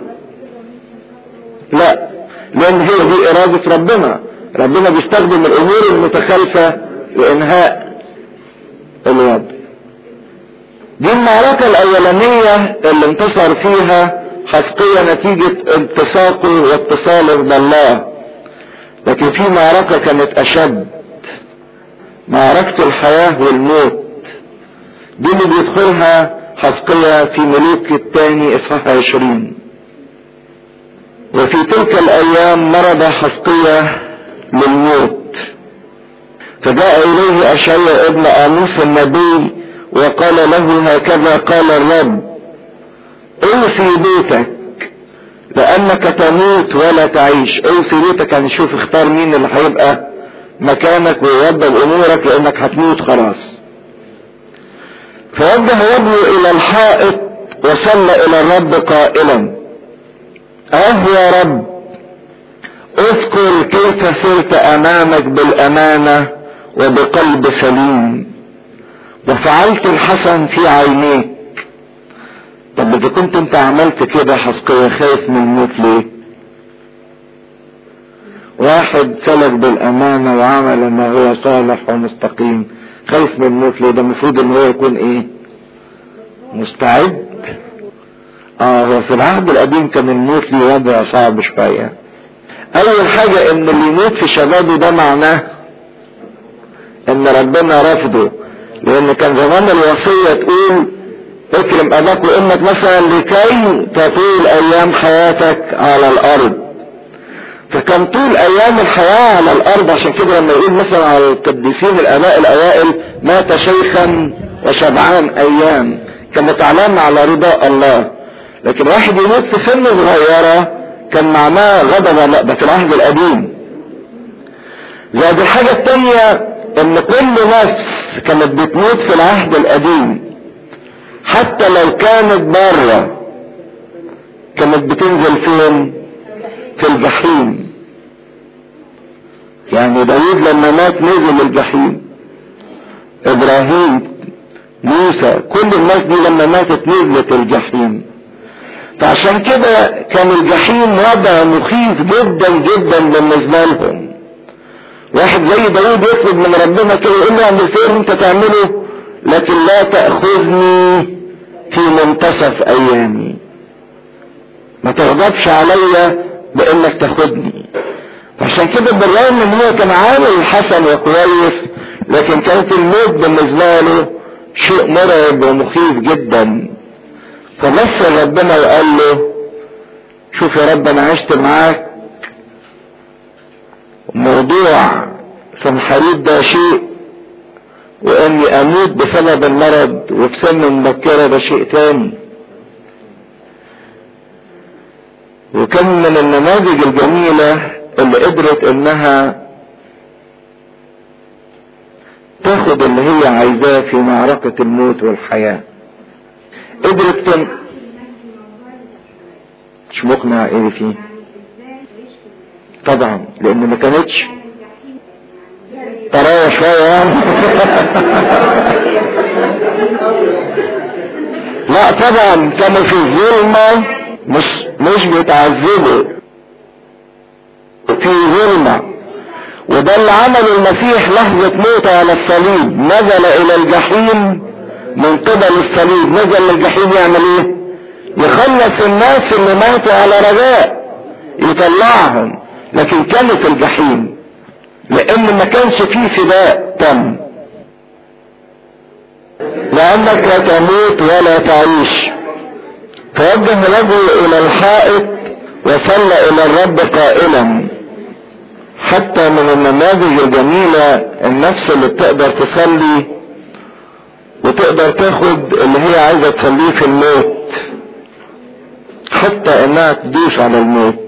لا لان هي دي ارادة ربنا ربنا بيستخدم الامور المتخالفة لانهاء الوضع دي المعركة الاولانية اللي انتصر فيها حسقية نتيجة التصاقه واتصاله بالله لكن في معركة كانت اشد معركة الحياة والموت دي اللي بيدخلها حسقية في ملوك الثاني اصحاح عشرين وفي تلك الايام مرض حسقية للموت فجاء اليه اشعيا ابن اموس النبي وقال له هكذا قال الرب اوصي بيتك لانك تموت ولا تعيش اوصي بيتك يعني شوف اختار مين اللي هيبقى مكانك ويوضب امورك لانك هتموت خلاص فوجه وجهه الى الحائط وصلى الى الرب قائلا اه يا رب اذكر كيف سرت امامك بالامانة وبقلب سليم وفعلت الحسن في عينيك طب اذا كنت انت عملت كده حسقية خايف من الموت ليه واحد سلك بالامانة وعمل ما هو صالح ومستقيم خايف من الموت ليه ده المفروض ان هو يكون ايه مستعد اه هو في العهد القديم كان الموت ليه وضع صعب شوية اول حاجة ان اللي يموت في شبابه ده معناه ان ربنا رفضه لان كان زمان الوصية تقول اكرم اباك وامك مثلا لكي تطول ايام حياتك على الارض فكان طول ايام الحياة على الارض عشان كده لما يقول مثلا على القديسين الاباء الاوائل مات شيخا وشبعان ايام كمتعلم على رضا الله لكن واحد يموت في سن صغيرة كان معناه غضب لا ده في العهد القديم زائد الحاجة التانية ان كل نفس كانت بتموت في العهد القديم حتى لو كانت بره كانت بتنزل فين في الجحيم يعني داود لما مات نزل الجحيم ابراهيم موسى كل الناس دي لما ماتت نزلت الجحيم فعشان كده كان الجحيم وضع مخيف جدا جدا بالنسبة لهم واحد زي داود يطلب من ربنا كده يقول له اعمل فين انت تعمله لكن لا تأخذني في منتصف ايامي ما تغضبش عليا بانك تاخدني عشان كده بالرغم ان هو كان عامل حسن وكويس لكن كانت الموت بالنسبة له شيء مرعب ومخيف جدا فبص ربنا وقال له شوف يا رب انا عشت معاك موضوع سمحريت ده شيء واني اموت بسبب المرض وفي سن مبكرة ده شيء تاني وكان من النماذج الجميلة اللي قدرت انها تاخد اللي هي عايزاه في معركة الموت والحياة قدرت تن... مش مقنع ايه فيه طبعا لان ما كانتش طراوة شوية يعني لا طبعا كانوا في الظلمة مش مش بيتعذبوا في ظلمة وده اللي عمل المسيح لحظة موته على الصليب نزل الى الجحيم من قبل الصليب نزل للجحيم يعمل ايه يخلص الناس اللي ماتوا على رجاء يطلعهم لكن كانوا في الجحيم لان ما كانش فيه فداء تم لانك لا تموت ولا تعيش فوجه رجل الى الحائط وصلى الى الرب قائلا حتى من النماذج الجميلة النفس اللي بتقدر تصلي وتقدر تاخد اللي هي عايزة تصليه في الموت حتى انها تدوس على الموت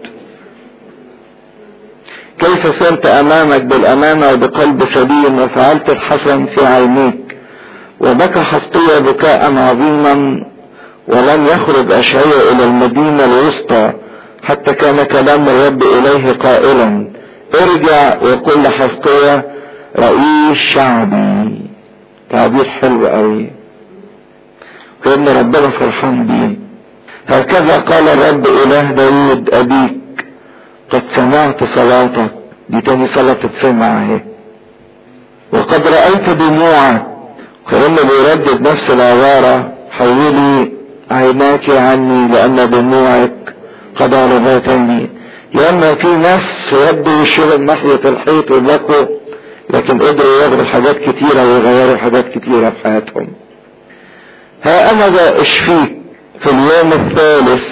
كيف صرت امامك بالامانة وبقلب سليم وفعلت الحسن في عينيك وبكى حسقية بكاء عظيما ولم يخرج اشعياء الى المدينة الوسطى حتى كان كلام الرب اليه قائلا ارجع وقل لحسقية رئيس شعبي تعبير حلو قوي كأن ربنا فرحان بيه هكذا قال الرب اله داود ابيك قد سمعت صلاتك دي تاني صلاة تتسمع اهي وقد رأيت دموعك كأنه بيردد نفس العبارة حولي عيناك عني لأن دموعك قد غلبتني لأن في ناس يبدو وشهم ناحية الحيط وبكوا لكن قدروا ياخدوا حاجات كتيرة ويغيروا حاجات كتيرة في حياتهم ها أنا ذا أشفيك في اليوم الثالث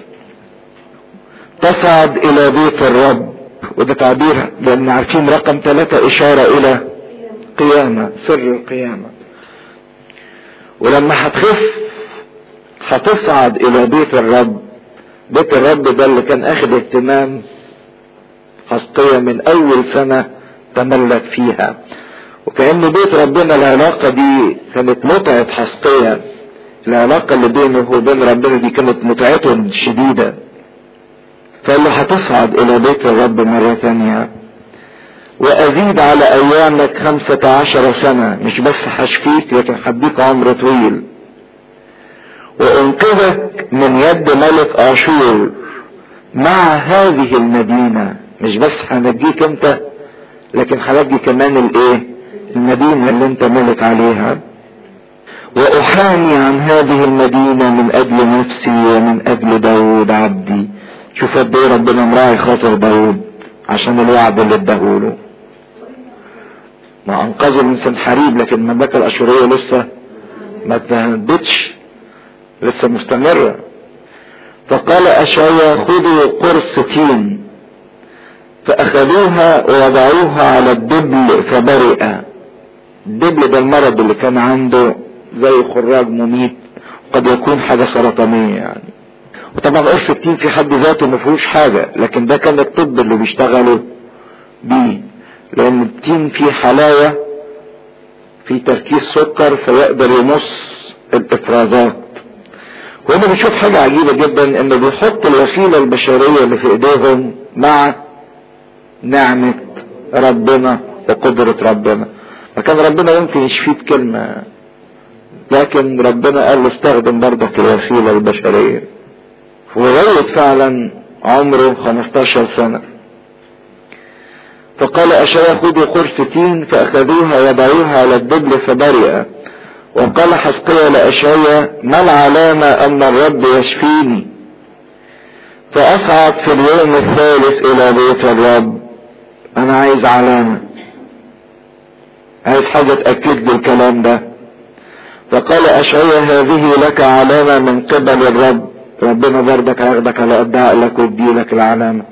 تصعد إلى بيت الرب وده تعبير لأن عارفين رقم ثلاثة إشارة إلى قيامة سر القيامة ولما هتخف هتصعد إلى بيت الرب بيت الرب ده اللي كان اخد اهتمام حسقية من اول سنة تملك فيها وكأن بيت ربنا العلاقة دي كانت متعة حسقية العلاقة اللي بينه وبين ربنا دي كانت متعته شديدة فقال له هتصعد الى بيت الرب مرة تانية وازيد على ايامك خمسة عشر سنة مش بس هشفيك لكن هديك عمر طويل وانقذك من يد ملك اشور مع هذه المدينة مش بس هنجيك انت لكن هنجي كمان الايه المدينة اللي انت ملك عليها واحامي عن هذه المدينة من اجل نفسي ومن اجل داود عبدي شوف قد ايه ربنا مراعي خاطر داود عشان الوعد اللي اداهوله ما انقذه من سنحريب لكن المملكة الاشورية لسه ما تهدتش لسه مستمرة فقال أشعيا خذوا قرص تين فأخذوها ووضعوها على الدبل فبرئ الدبل ده المرض اللي كان عنده زي خراج مميت قد يكون حاجة سرطانية يعني وطبعا قرص التين في حد ذاته ما فيهوش حاجة لكن ده كان الطب اللي بيشتغلوا بيه لأن التين فيه حلاوة في تركيز سكر فيقدر يمص الافرازات وهنا بنشوف حاجة عجيبة جدا انه بيحط الوسيلة البشرية اللي في ايديهم مع نعمة ربنا وقدرة ربنا فكان ربنا ممكن يشفيه بكلمة لكن ربنا قال له استخدم برضك الوسيلة البشرية وغلط فعلا عمره 15 سنة فقال أشياء خذوا قرصتين فأخذوها وضعوها على الدبل فبرئ وقال حسقيا لأشعيا ما العلامة أن الرب يشفيني فأصعد في اليوم الثالث إلى بيت الرب أنا عايز علامة عايز حاجة تأكد لي الكلام ده فقال أشعيا هذه لك علامة من قبل الرب ربنا برضك هياخدك على قد عقلك ويديلك العلامة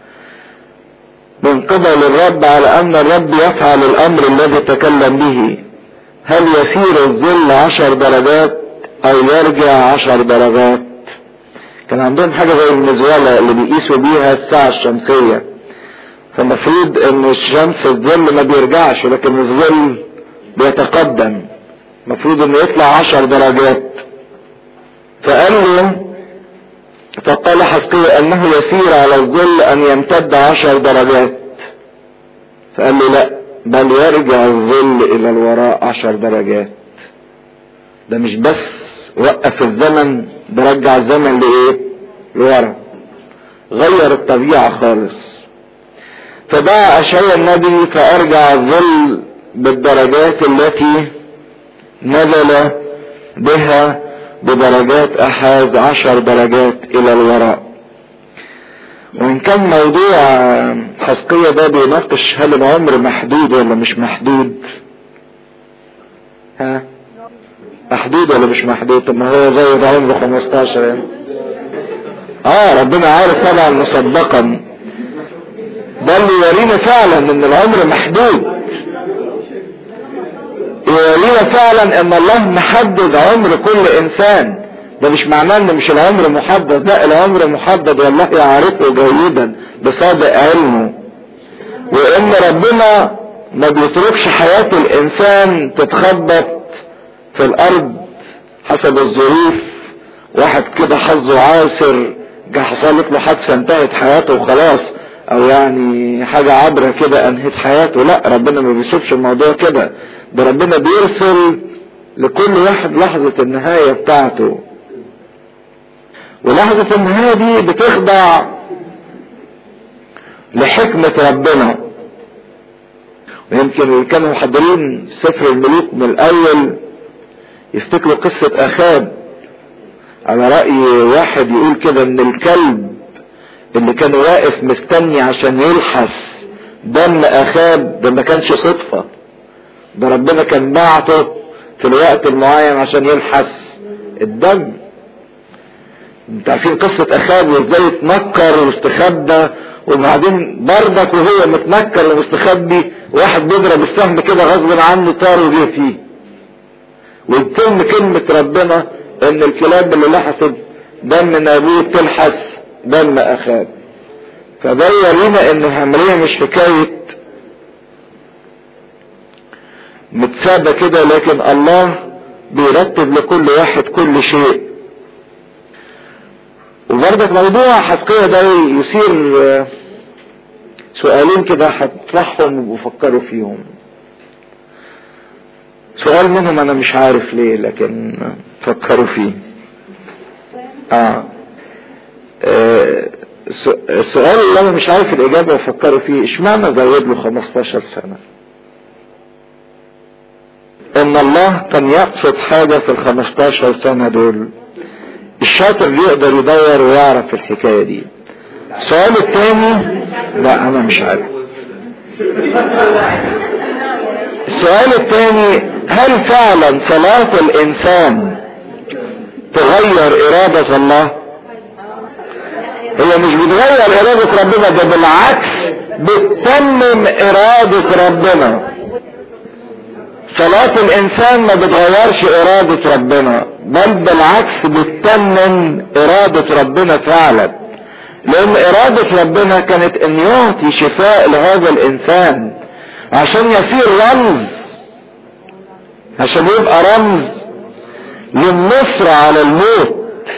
من قبل الرب على أن الرب يفعل الأمر الذي تكلم به هل يسير الظل عشر درجات او يرجع عشر درجات كان عندهم حاجة زي المزولة اللي بيقيسوا بيها الساعة الشمسية فالمفروض ان الشمس الظل ما بيرجعش لكن الظل بيتقدم المفروض انه يطلع عشر درجات فقال له فقال حسقية انه يسير على الظل ان يمتد عشر درجات فقال له لا بل يرجع الظل الى الوراء عشر درجات ده مش بس وقف الزمن برجع الزمن لايه لورا غير الطبيعة خالص فدعا اشعيا النبي فارجع الظل بالدرجات التي نزل بها بدرجات احاز عشر درجات الى الوراء وان كان موضوع حسقية ده بيناقش هل العمر محدود ولا مش محدود ها محدود ولا مش محدود طب ما هو زي ده عمره 15 يعني اه ربنا عارف طبعا مسبقا ده اللي يورينا فعلا ان العمر محدود يورينا فعلا ان الله محدد عمر كل انسان ده مش معناه ان مش العمر محدد لا العمر محدد والله يعرفه جيدا بصادق علمه وان ربنا ما بيتركش حياة الانسان تتخبط في الارض حسب الظروف واحد كده حظه عاسر جه حصلت له حادثة انتهت حياته وخلاص او يعني حاجة عبرة كده انهت حياته لا ربنا ما بيسيبش الموضوع كده ده ربنا بيرسل لكل واحد لحظة النهاية بتاعته ولحظة النهاية دي بتخضع لحكمة ربنا ويمكن اللي كانوا محضرين سفر الملوك من الاول يفتكروا قصة اخاب على رأي واحد يقول كده ان الكلب اللي كان واقف مستني عشان يلحس دم اخاب ده ما كانش صدفة ده ربنا كان بعته في الوقت المعين عشان يلحس الدم انت عارفين قصة اخاب وازاي اتنكر واستخبى وبعدين بردك وهو متنكر ومستخبي واحد بيضرب السهم كده غصب عنه طار وجه فيه ويتم كلمة ربنا ان الكلاب اللي لحست دم نابوت تلحس دم اخاب فده يورينا ان العملية مش حكاية متسابة كده لكن الله بيرتب لكل واحد كل شيء وبرضك موضوع حسقية ده يثير سؤالين كده هطرحهم وفكروا فيهم سؤال منهم انا مش عارف ليه لكن فكروا فيه اه, آه. السؤال اللي انا مش عارف الاجابه وفكروا فيه اشمعنى زود له 15 سنه ان الله كان يقصد حاجه في ال 15 سنه دول الشاطر يقدر يدور ويعرف الحكايه دي السؤال الثاني لا انا مش عارف السؤال الثاني هل فعلا صلاة الانسان تغير ارادة الله هي مش بتغير ارادة ربنا ده بالعكس بتتمم ارادة ربنا صلاة الانسان ما بتغيرش ارادة ربنا بل بالعكس بتتمم ارادة ربنا فعلا لان ارادة ربنا كانت ان يعطي شفاء لهذا الانسان عشان يصير رمز عشان يبقى رمز للنصر على الموت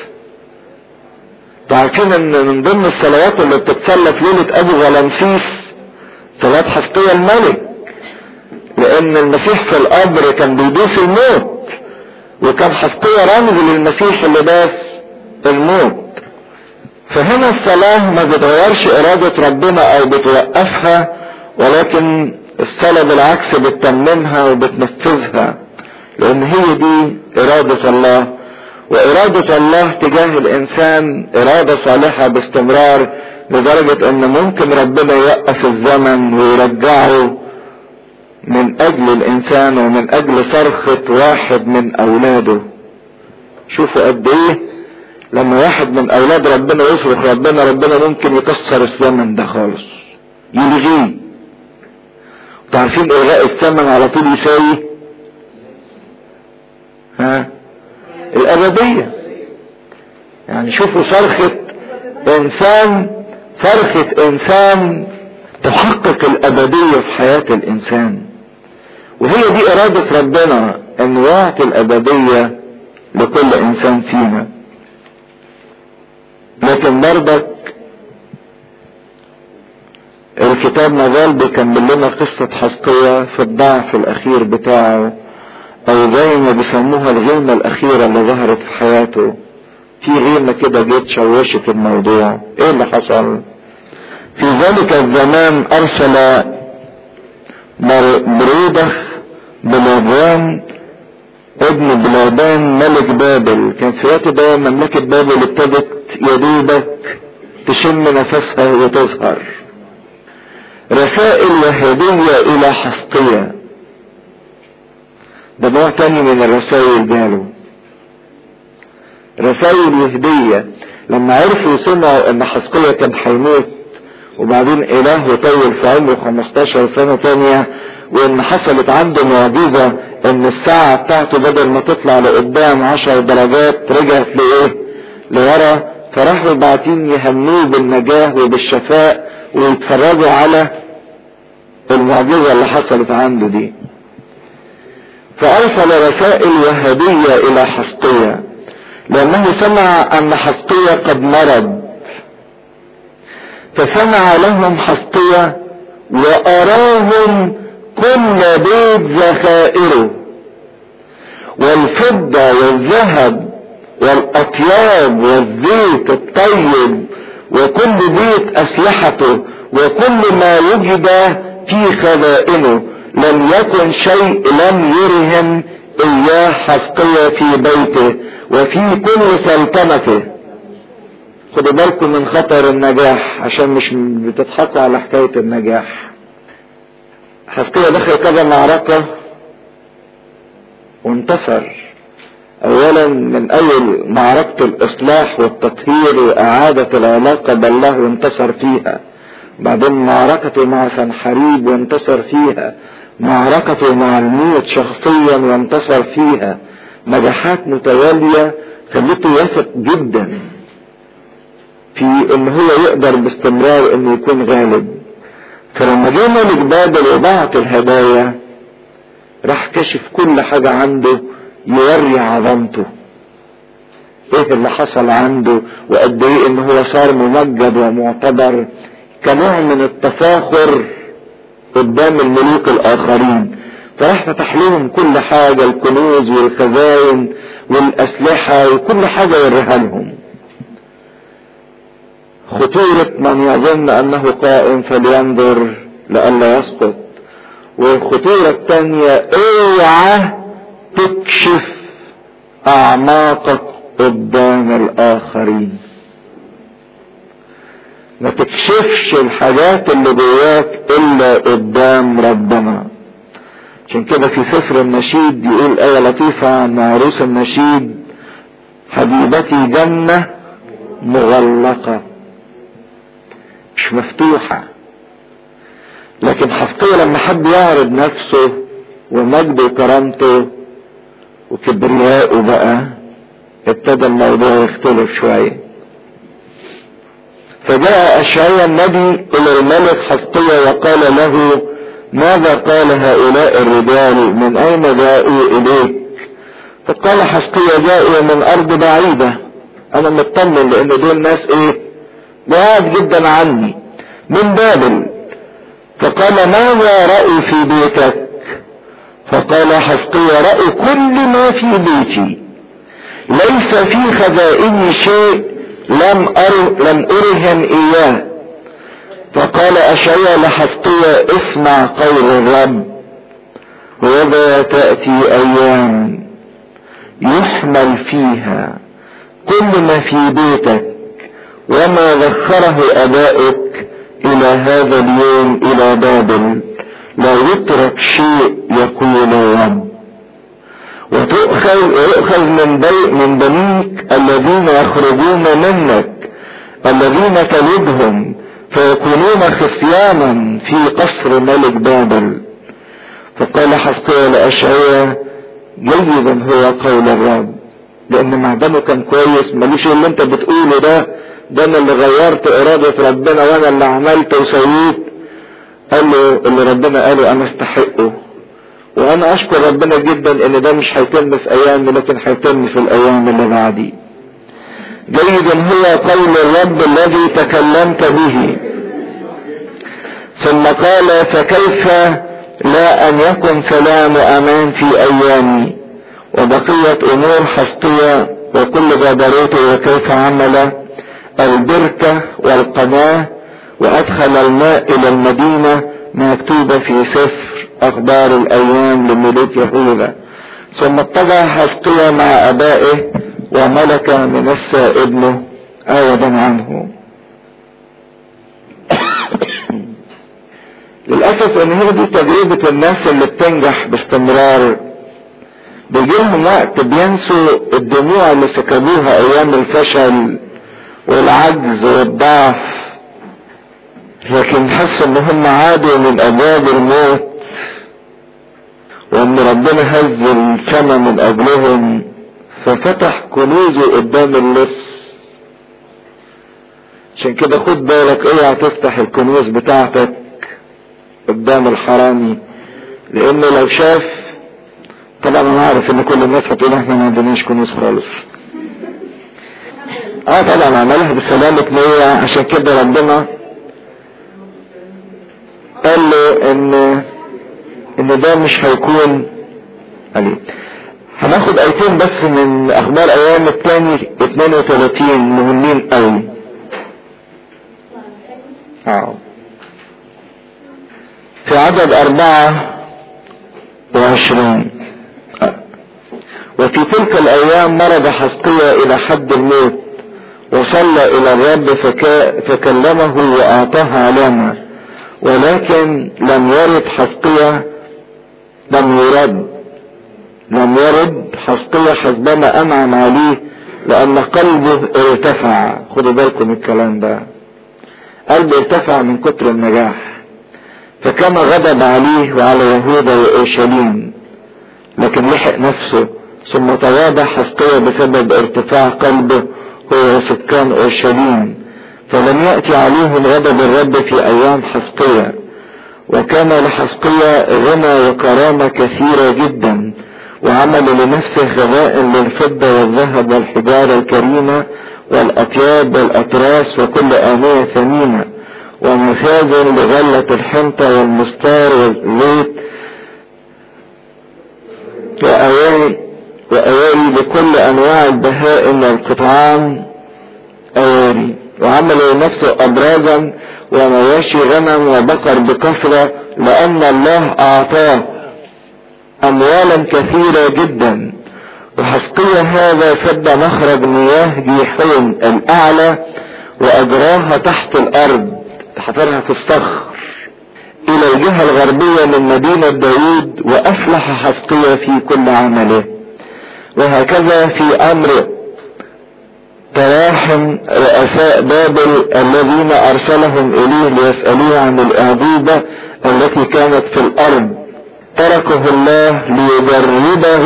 تعرفين ان من ضمن الصلوات اللي بتتصلى في ليلة ابو غلمسيس صلاة حسقية الملك لان المسيح في القبر كان بيدوس الموت وكان حسقية رمز للمسيح اللي داس الموت فهنا الصلاة ما بتغيرش ارادة ربنا او بتوقفها ولكن الصلاة بالعكس بتتممها وبتنفذها لان هي دي ارادة الله وارادة الله تجاه الانسان ارادة صالحة باستمرار لدرجة ان ممكن ربنا يوقف الزمن ويرجعه من اجل الانسان ومن اجل صرخة واحد من اولاده شوفوا قد ايه لما واحد من اولاد ربنا يصرخ ربنا ربنا ممكن يكسر الزمن ده خالص يلغيه تعرفين الغاء الثمن على طول يساوي ها الابدية يعني شوفوا صرخة انسان صرخة انسان تحقق الابدية في حياة الانسان وهي دي ارادة ربنا ان يعطي الابدية لكل انسان فينا لكن برضك الكتاب مازال بيكمل لنا قصة حسقية في الضعف الاخير بتاعه او زي ما بيسموها الغيمة الاخيرة اللي ظهرت في حياته في غيمة كده جت شوشت الموضوع ايه اللي حصل في ذلك الزمان ارسل برودخ بلادان ابن بلادان ملك بابل كان في وقت ده مملكة بابل ابتدت يدوبك تشم نفسها وتظهر رسائل يهودية الى حسقية ده نوع تاني من الرسائل جاله رسائل يهودية لما عرفوا سمعوا ان حسقية كان هيموت وبعدين اله طول في عمره 15 سنة تانية وان حصلت عنده معجزة ان الساعة بتاعته بدل ما تطلع لقدام 10 درجات رجعت لايه لورا فراحوا باعتين يهنوه بالنجاة وبالشفاء ويتفرجوا على المعجزة اللي حصلت عنده دي فارسل رسائل وهدية الى حسقية لانه سمع ان حسقية قد مرض فسمع لهم حسقية وأراهم كل بيت ذخائره والفضة والذهب والأطياب والزيت الطيب وكل بيت أسلحته وكل ما وجد في خزائنه لم يكن شيء لم يرهم إياه حسقية في بيته وفي كل سلطنته خدوا بالكم من خطر النجاح عشان مش بتضحكوا على حكاية النجاح حسقية دخل كذا معركة وانتصر اولا من اول معركة الاصلاح والتطهير واعادة العلاقة بالله وانتصر فيها بعدين معركته مع سنحريب وانتصر فيها معركته مع الموت شخصيا وانتصر فيها نجاحات متوالية خلته يثق جدا في ان هو يقدر باستمرار انه يكون غالب فلما جه ملك بابل وبعت الهدايا راح كشف كل حاجة عنده يوري عظمته ايه اللي حصل عنده وقد ايه ان هو صار ممجد ومعتبر كنوع من التفاخر قدام الملوك الاخرين فراح فتح لهم كل حاجة الكنوز والخزائن والاسلحة وكل حاجة وريها لهم خطورة من يظن انه قائم فلينظر لئلا يسقط والخطورة الثانية اوعى تكشف اعماقك قدام الاخرين ما تكشفش الحاجات اللي جواك الا قدام ربنا عشان كده في سفر النشيد يقول آية لطيفة عن عروس النشيد حبيبتي جنة مغلقة مش مفتوحة لكن حسقية لما حب يعرض نفسه ومجده وكرامته وكبرياءه بقى ابتدى الموضوع يختلف شوية فجاء أشعيا النبي إلى الملك حسقية وقال له ماذا قال هؤلاء الرجال من أين جاءوا إليك فقال حسقية جاءوا من أرض بعيدة أنا مطمن لأن دول ناس إيه بعاد جدا عني من بابل فقال ماذا رأوا في بيتك فقال حسقية رأوا كل ما في بيتي ليس في خزائني شيء لم أر لم أرهم إياه فقال أشعيا لحسقية اسمع قول الرب وذا تأتي أيام يحمل فيها كل ما في بيتك وما ذخره أبائك إلى هذا اليوم إلى بابل لا يترك شيء يقول الرب وتؤخذ ويؤخذ من بي من بنيك الذين يخرجون منك الذين تلدهم فيكونون خصيانا في قصر ملك بابل فقال حسقيا لأشعيا جيدا هو قول الرب لأن معدنه كان كويس ملوش اللي انت بتقوله ده ده انا اللي غيرت إرادة ربنا وأنا اللي عملت وسويت قال له اللي ربنا قاله أنا استحقه وانا اشكر ربنا جدا ان ده مش هيتم في ايامي لكن هيتم في الايام اللي بعدي جيد هو قول الرب الذي تكلمت به ثم قال فكيف لا ان يكن سلام وامان في ايامي وبقية امور حسطية وكل جبروته وكيف عمل البركة والقناة وادخل الماء الى المدينة مكتوبة في سفر اخبار الايام لملوك يهوذا ثم اتبع حزقيا مع ابائه وملك منسى ابنه عوضا عنه للاسف ان هي دي تجربة الناس اللي بتنجح باستمرار بيجيلهم وقت بينسوا الدموع اللي سكبوها ايام الفشل والعجز والضعف لكن حسوا ان هم عادوا من ابواب الموت وان ربنا هز السماء من اجلهم ففتح كنوزه قدام اللص عشان كده خد بالك اوعى تفتح الكنوز بتاعتك قدام الحرامي لانه لو شاف طبعا انا عارف ان كل الناس هتقول احنا ما عندناش كنوز خالص اه طبعا عملها بسلامة نية عشان كده ربنا قال له ان ان ده مش هيكون عليه هناخد ايتين بس من اخبار ايام التاني 32 مهمين قوي اه في عدد اربعة وعشرين وفي تلك الايام مرض حسقية الى حد الموت وصلى الى الرب فكا فكلمه واعطاه علامة ولكن لم يرد حسقية لم يرد لم يرد حسقية حسبما انعم عليه لان قلبه ارتفع خدوا بالكم الكلام ده قلبه ارتفع من كتر النجاح فكان غضب عليه وعلى يهوذا واورشليم لكن لحق نفسه ثم تواضع حسقية بسبب ارتفاع قلبه هو وسكان اورشليم فلم يأتي عليهم غضب الرب في ايام حسقية وكان لحسقية غنى وكرامة كثيرة جدا وعمل لنفسه غذاء للفضة والذهب والحجارة الكريمة والأطياب والأطراس وكل آنية ثمينة ومخازن لغلة الحنطة والمستار والزيت وأواني وأواني لكل أنواع البهائم والقطعان أواني وعمل لنفسه أبرازا ومواشي غنم وبقر بكثرة لأن الله أعطاه أموالا كثيرة جدا وحسقية هذا سد مخرج مياه جيحون الأعلى وأجراها تحت الأرض حفرها في الصخر إلى الجهة الغربية من مدينة داود وأفلح حسقية في كل عمله وهكذا في أمر تراحم رؤساء بابل الذين أرسلهم إليه ليسألوه عن الأعجوبة التي كانت في الأرض تركه الله ليجربه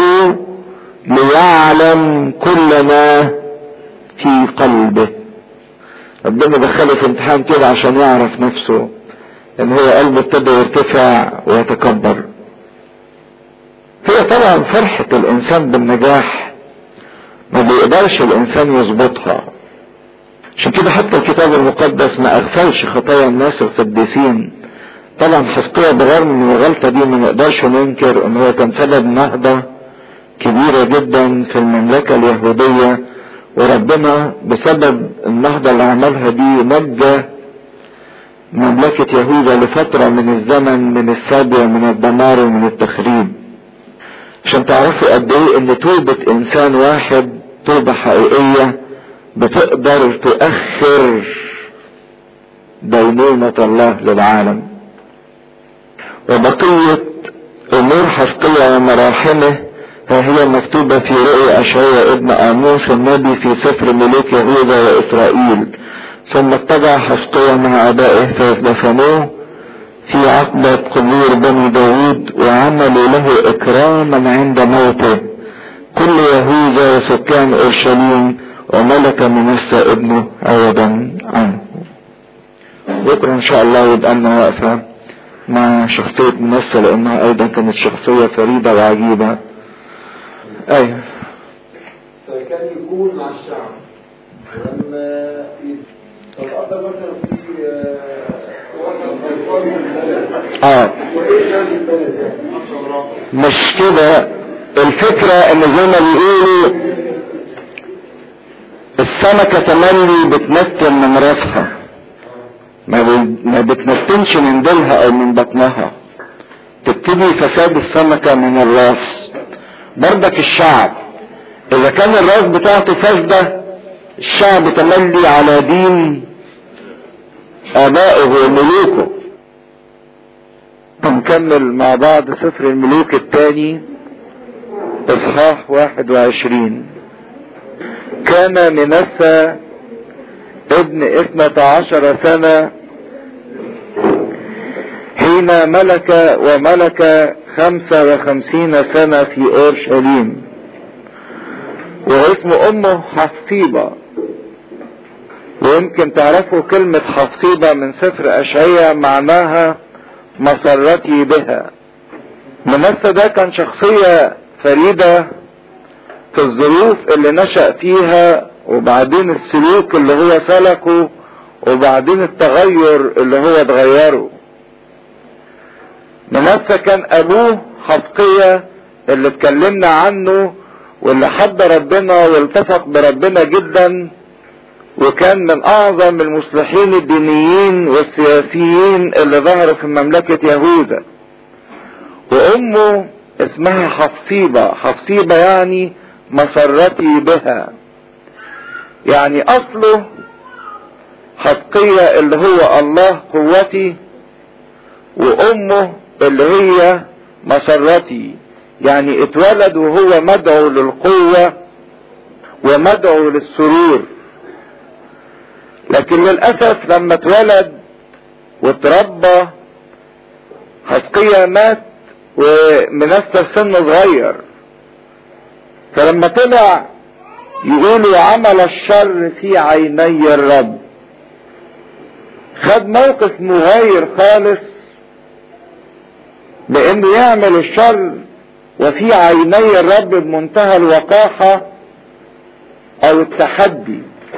ليعلم كل ما في قلبه ربنا دخله في امتحان كده عشان يعرف نفسه ان هو قلبه ابتدى يرتفع ويتكبر هي طبعا فرحة الانسان بالنجاح ما بيقدرش الانسان يظبطها عشان كده حتى الكتاب المقدس ما اغفلش خطايا الناس القديسين طبعا حسقية بالرغم من الغلطة دي ما نقدرش ننكر ان هو كان سبب نهضة كبيرة جدا في المملكة اليهودية وربنا بسبب النهضة اللي عملها دي نجى مملكة يهوذا لفترة من الزمن من السبي ومن الدمار ومن التخريب عشان تعرفوا قد ايه ان توبة انسان واحد توبة حقيقية بتقدر تؤخر دينونة الله للعالم وبقية امور حسقية ومراحمه ها هي مكتوبة في رؤيا أشعياء ابن آموس النبي في سفر ملوك يهوذا وإسرائيل ثم اتبع حسقية مع أبائه فدفنوه في عقبة قبور بني داود وعملوا له إكراما عند موته كل يهوذا وسكان أورشليم وملك منسى ابنه عوضا عنه بكرة إن شاء الله يبقى لنا واقفة مع شخصية منسى لأنها أيضا كانت شخصية فريدة وعجيبة ايوه فكان يكون مع الشعب ولما طب قدر مثلا في وطن فيصل من بلد اه وايه كان البلد ده؟ مش كده الفكرة ان زي ما بيقولوا السمكة تملي بتنتن من راسها ما بي- ما بتنتنش من ديلها او من بطنها تبتدي فساد السمكة من الراس بردك الشعب اذا كان الراس بتاعته فاسدة الشعب تملي على دين ابائه وملوكه هنكمل مع بعض سفر الملوك الثاني اصحاح واحد وعشرين كان منسى ابن اثنة عشر سنة حين ملك وملك خمسة وخمسين سنة في أورشليم واسم أمه حفصيبة ويمكن تعرفوا كلمة حفصيبة من سفر أشعية معناها مسرتي بها منسى ده كان شخصية فريدة في الظروف اللي نشأ فيها وبعدين السلوك اللي هو سلكه وبعدين التغير اللي هو اتغيره منسى كان ابوه حفقية اللي اتكلمنا عنه واللي حب ربنا والتصق بربنا جدا وكان من اعظم المصلحين الدينيين والسياسيين اللي ظهروا في مملكة يهوذا وامه اسمها حفصيبة حفصيبة يعني مسرتي بها يعني اصله حفقية اللي هو الله قوتي وامه اللي هي مسرتي يعني اتولد وهو مدعو للقوة ومدعو للسرور لكن للأسف لما اتولد واتربى حسقية مات ومنسى سن صغير فلما طلع يقولوا عمل الشر في عيني الرب خد موقف مغاير خالص بانه يعمل الشر وفي عيني الرب بمنتهى الوقاحة او التحدي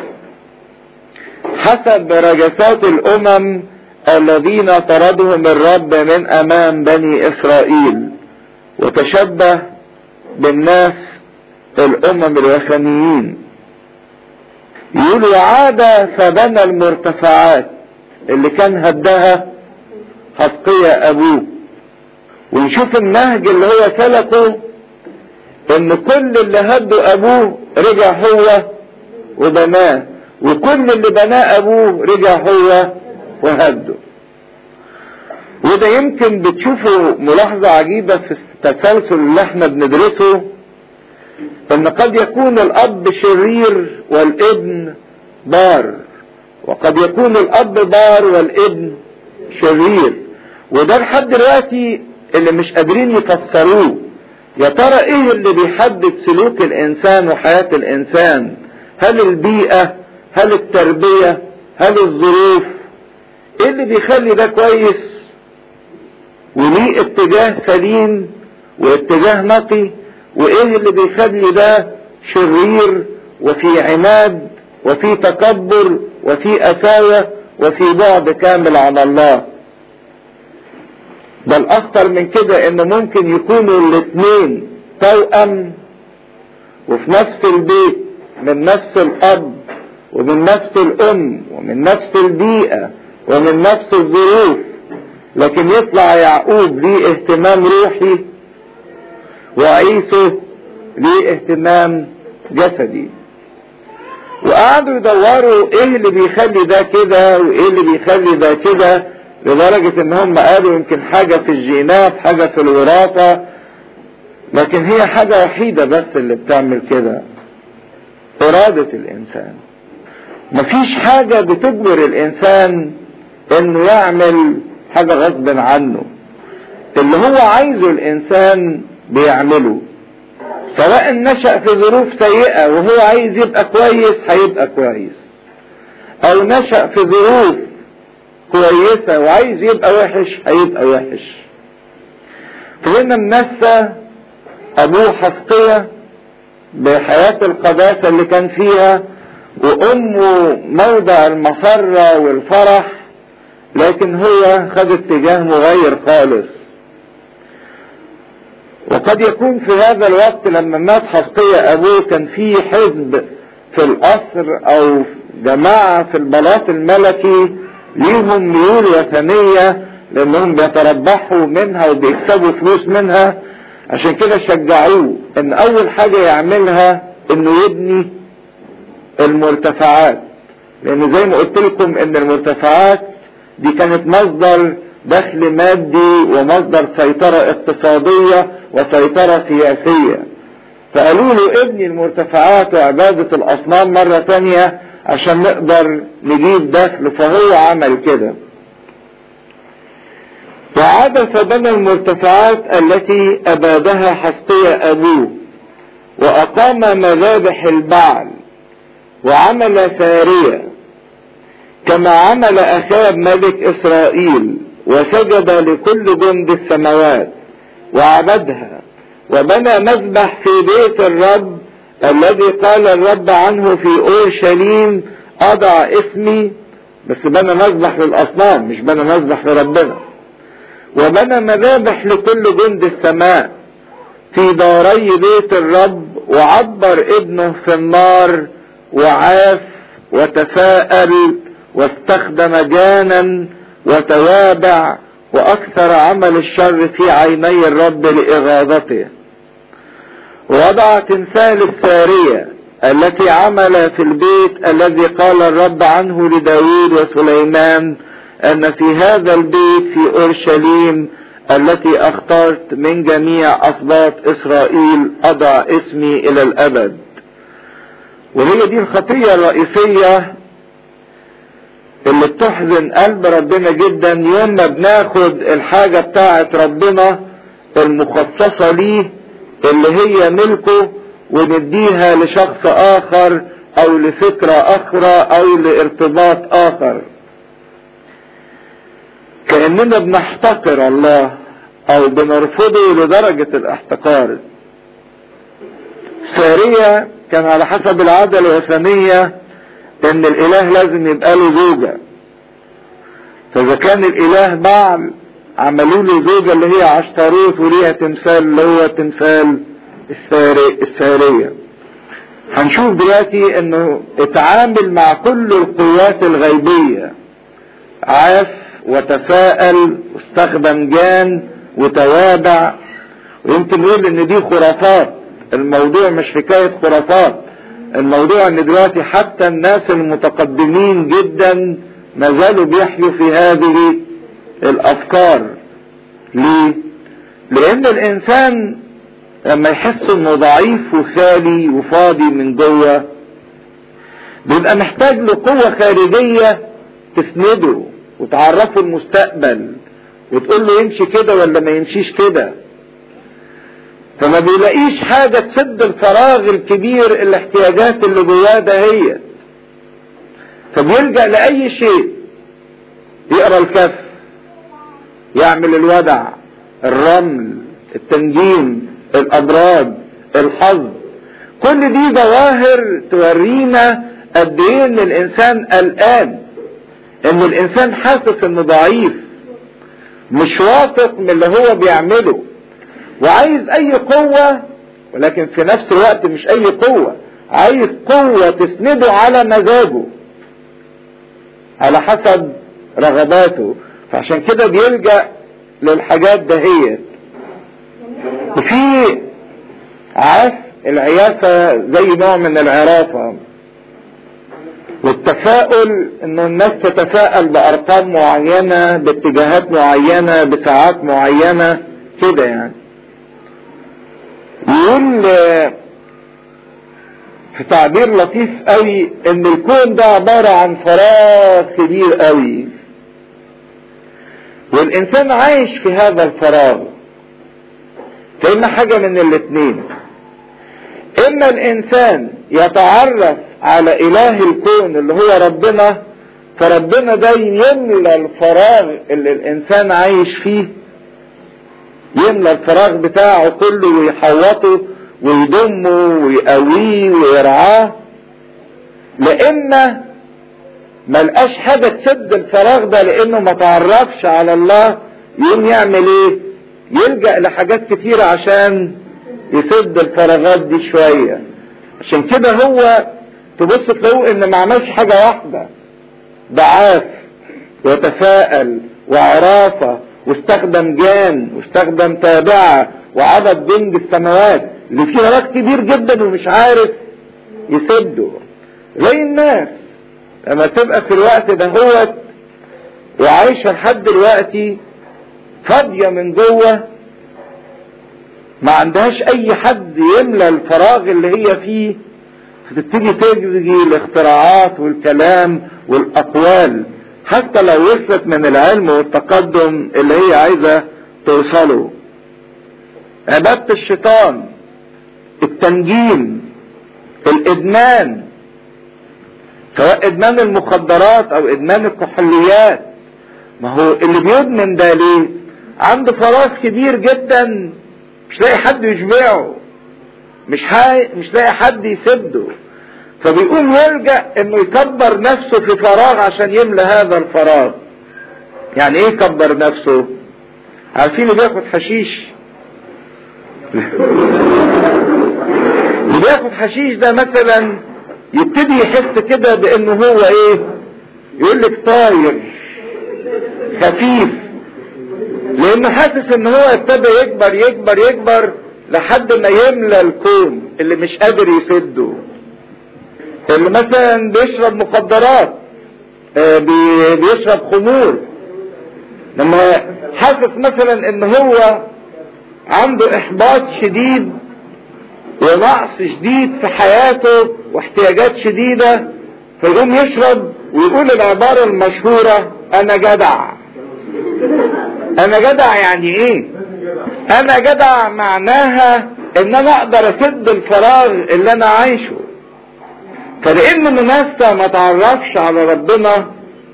حسب رجسات الامم الذين طردهم الرب من امام بني اسرائيل وتشبه بالناس الامم الوثنيين يقول عاد فبنى المرتفعات اللي كان هدها حسقية ابوه ونشوف النهج اللي هو سلكه ان كل اللي هده ابوه رجع هو وبناه وكل اللي بناه ابوه رجع هو وهده وده يمكن بتشوفوا ملاحظة عجيبة في التسلسل اللي احنا بندرسه ان قد يكون الاب شرير والابن بار وقد يكون الاب بار والابن شرير وده لحد دلوقتي اللي مش قادرين يفسروه يا ترى ايه اللي بيحدد سلوك الانسان وحياة الانسان هل البيئة هل التربية هل الظروف ايه اللي بيخلي ده كويس وليه اتجاه سليم واتجاه نقي وايه اللي بيخلي ده شرير وفي عناد وفي تكبر وفي اساوة وفي بعد كامل عن الله بل اخطر من كده ان ممكن يكونوا الاثنين توأم وفي نفس البيت من نفس الاب ومن نفس الام ومن نفس البيئة ومن نفس الظروف لكن يطلع يعقوب ليه اهتمام روحي وعيسو ليه اهتمام جسدي وقعدوا يدوروا ايه اللي بيخلي ده كده وايه اللي بيخلي ده كده لدرجة ان هم قالوا يمكن حاجة في الجينات حاجة في الوراثة لكن هي حاجة وحيدة بس اللي بتعمل كده ارادة الانسان مفيش حاجة بتجبر الانسان انه يعمل حاجة غصب عنه اللي هو عايزه الانسان بيعمله سواء نشأ في ظروف سيئة وهو عايز يبقى كويس هيبقى كويس او نشأ في ظروف كويسة وعايز يبقى وحش هيبقى وحش فهنا منسى ابوه حسقية بحياة القداسة اللي كان فيها وامه موضع المسرة والفرح لكن هو خد اتجاه مغير خالص وقد يكون في هذا الوقت لما مات حسقية ابوه كان في حزب في القصر او جماعة في البلاط الملكي ليهم ميول وثنية لانهم بيتربحوا منها وبيكسبوا فلوس منها عشان كده شجعوه ان اول حاجة يعملها انه يبني المرتفعات لان زي ما قلت لكم ان المرتفعات دي كانت مصدر دخل مادي ومصدر سيطرة اقتصادية وسيطرة سياسية فقالوا له ابني المرتفعات وعبادة الاصنام مرة تانية عشان نقدر نجيب دخل فهو عمل كده وعاد فبنى المرتفعات التي أبادها حسقية أبوه وأقام مذابح البعل وعمل سارية كما عمل أخاب ملك إسرائيل وسجد لكل جند السماوات وعبدها وبنى مذبح في بيت الرب الذي قال الرب عنه في اورشليم اضع اسمي بس بنى مذبح للاصنام مش بنى مذبح لربنا وبنى مذابح لكل جند السماء في داري بيت الرب وعبر ابنه في النار وعاف وتفاءل واستخدم جانا وتوابع واكثر عمل الشر في عيني الرب لاغاظته ووضع تمثال السارية التي عمل في البيت الذي قال الرب عنه لداود وسليمان ان في هذا البيت في اورشليم التي اخترت من جميع اسباط اسرائيل اضع اسمي الى الابد وهي دي الخطية الرئيسية اللي بتحزن قلب ربنا جدا يوم ما بناخد الحاجة بتاعت ربنا المخصصة ليه اللي هي ملكه ونديها لشخص اخر او لفكرة اخرى او لارتباط اخر كأننا بنحتقر الله او بنرفضه لدرجة الاحتقار سارية كان على حسب العادة الوثنية ان الاله لازم يبقى له زوجة فاذا كان الاله بعل عملوا له زوجة اللي هي عشتروت وليها تمثال اللي هو تمثال الساري السارية هنشوف دلوقتي انه اتعامل مع كل القوات الغيبية عاف وتفاءل واستخدم جان وتوابع ويمكن نقول ان دي خرافات الموضوع مش حكاية خرافات الموضوع ان دلوقتي حتى الناس المتقدمين جدا ما زالوا بيحيوا في هذه الافكار ليه لان الانسان لما يحس انه ضعيف وخالي وفاضي من جوه بيبقى محتاج له قوة خارجية تسنده وتعرفه المستقبل وتقول له يمشي كده ولا ما يمشيش كده فما بيلاقيش حاجة تسد الفراغ الكبير الاحتياجات اللي جواه دهيت فبيلجأ لأي شيء يقرا الكف يعمل الودع الرمل التنجيم الابراج الحظ كل دي ظواهر تورينا قد ايه ان الانسان قلقان ان الانسان حاسس انه ضعيف مش واثق من اللي هو بيعمله وعايز اي قوة ولكن في نفس الوقت مش اي قوة عايز قوة تسنده على مزاجه على حسب رغباته فعشان كده بيلجأ للحاجات دهيت وفي عاف العيافة زي نوع من العرافة والتفاؤل انه الناس تتفائل بارقام معينة باتجاهات معينة بساعات معينة كده يعني يقول في تعبير لطيف قوي ان الكون ده عبارة عن فراغ كبير قوي والانسان عايش في هذا الفراغ فإما حاجة من الاتنين اما الانسان يتعرف على اله الكون اللي هو ربنا فربنا ده يملى الفراغ اللي الانسان عايش فيه يملى الفراغ بتاعه كله ويحوطه ويضمه ويقويه ويرعاه لان ملقاش حاجة تسد الفراغ ده لانه ما تعرفش على الله يقوم يعمل ايه يلجأ لحاجات كتيرة عشان يسد الفراغات دي شوية عشان كده هو تبص تلاقوا ان ما عملش حاجة واحدة ده عاف وتفاءل وعرافة واستخدم جان واستخدم تابعة وعبد جند السماوات اللي فيه فراغ كبير جدا ومش عارف يسده زي الناس لما تبقى في الوقت ده هو وعايشة لحد دلوقتي فاضية من جوه ما عندهاش اي حد يملى الفراغ اللي هي فيه فتبتدي تجري الاختراعات والكلام والاقوال حتى لو وصلت من العلم والتقدم اللي هي عايزة توصله عبادة الشيطان التنجيم الادمان سواء ادمان المخدرات او ادمان الكحوليات ما هو اللي بيدمن ده ليه عنده فراغ كبير جدا مش لاقي حد يشبعه مش حي... مش لاقي حد يسده فبيقوم يلجأ انه يكبر نفسه في فراغ عشان يملى هذا الفراغ يعني ايه يكبر نفسه عارفين اللي بياخد حشيش اللي بياخد حشيش ده مثلا يبتدي يحس كده بانه هو ايه يقول لك طاير خفيف لانه حاسس ان هو ابتدى يكبر يكبر يكبر لحد ما يملى الكون اللي مش قادر يسده اللي مثلا بيشرب مخدرات آه بيشرب خمور لما حاسس مثلا ان هو عنده احباط شديد ونقص شديد في حياته واحتياجات شديدة فيقوم يشرب ويقول العبارة المشهورة انا جدع انا جدع يعني ايه انا جدع معناها ان انا اقدر اسد الفراغ اللي انا عايشه فلان منسى ما تعرفش على ربنا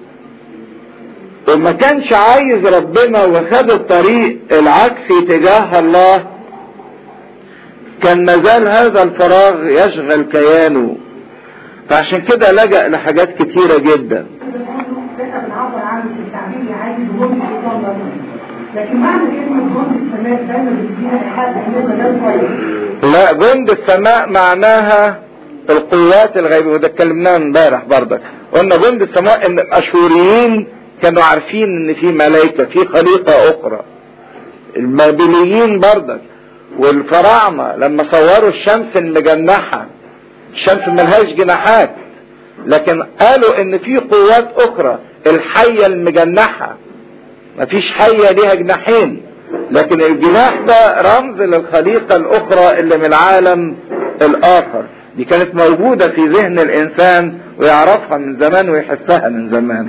وما كانش عايز ربنا وخد الطريق العكسي تجاه الله كان مازال هذا الفراغ يشغل كيانه فعشان كده لجأ لحاجات كتيرة جدا لكن معنى كلمة جند السماء دايما بتديها إيحاء بأن ده كويس لا جند السماء معناها القوات الغيبية وده اتكلمناه امبارح برضك قلنا جند السماء ان الاشوريين كانوا عارفين ان في ملائكة في خليقة اخرى البابليين برضك والفراعنة لما صوروا الشمس المجنحة الشمس ملهاش جناحات لكن قالوا ان في قوات اخرى الحية المجنحة مفيش حية ليها جناحين لكن الجناح ده رمز للخليقة الاخرى اللي من العالم الاخر دي كانت موجودة في ذهن الانسان ويعرفها من زمان ويحسها من زمان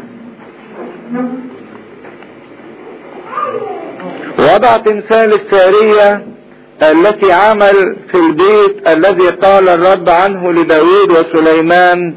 وضع تمثال السارية التي عمل في البيت الذي قال الرب عنه لداود وسليمان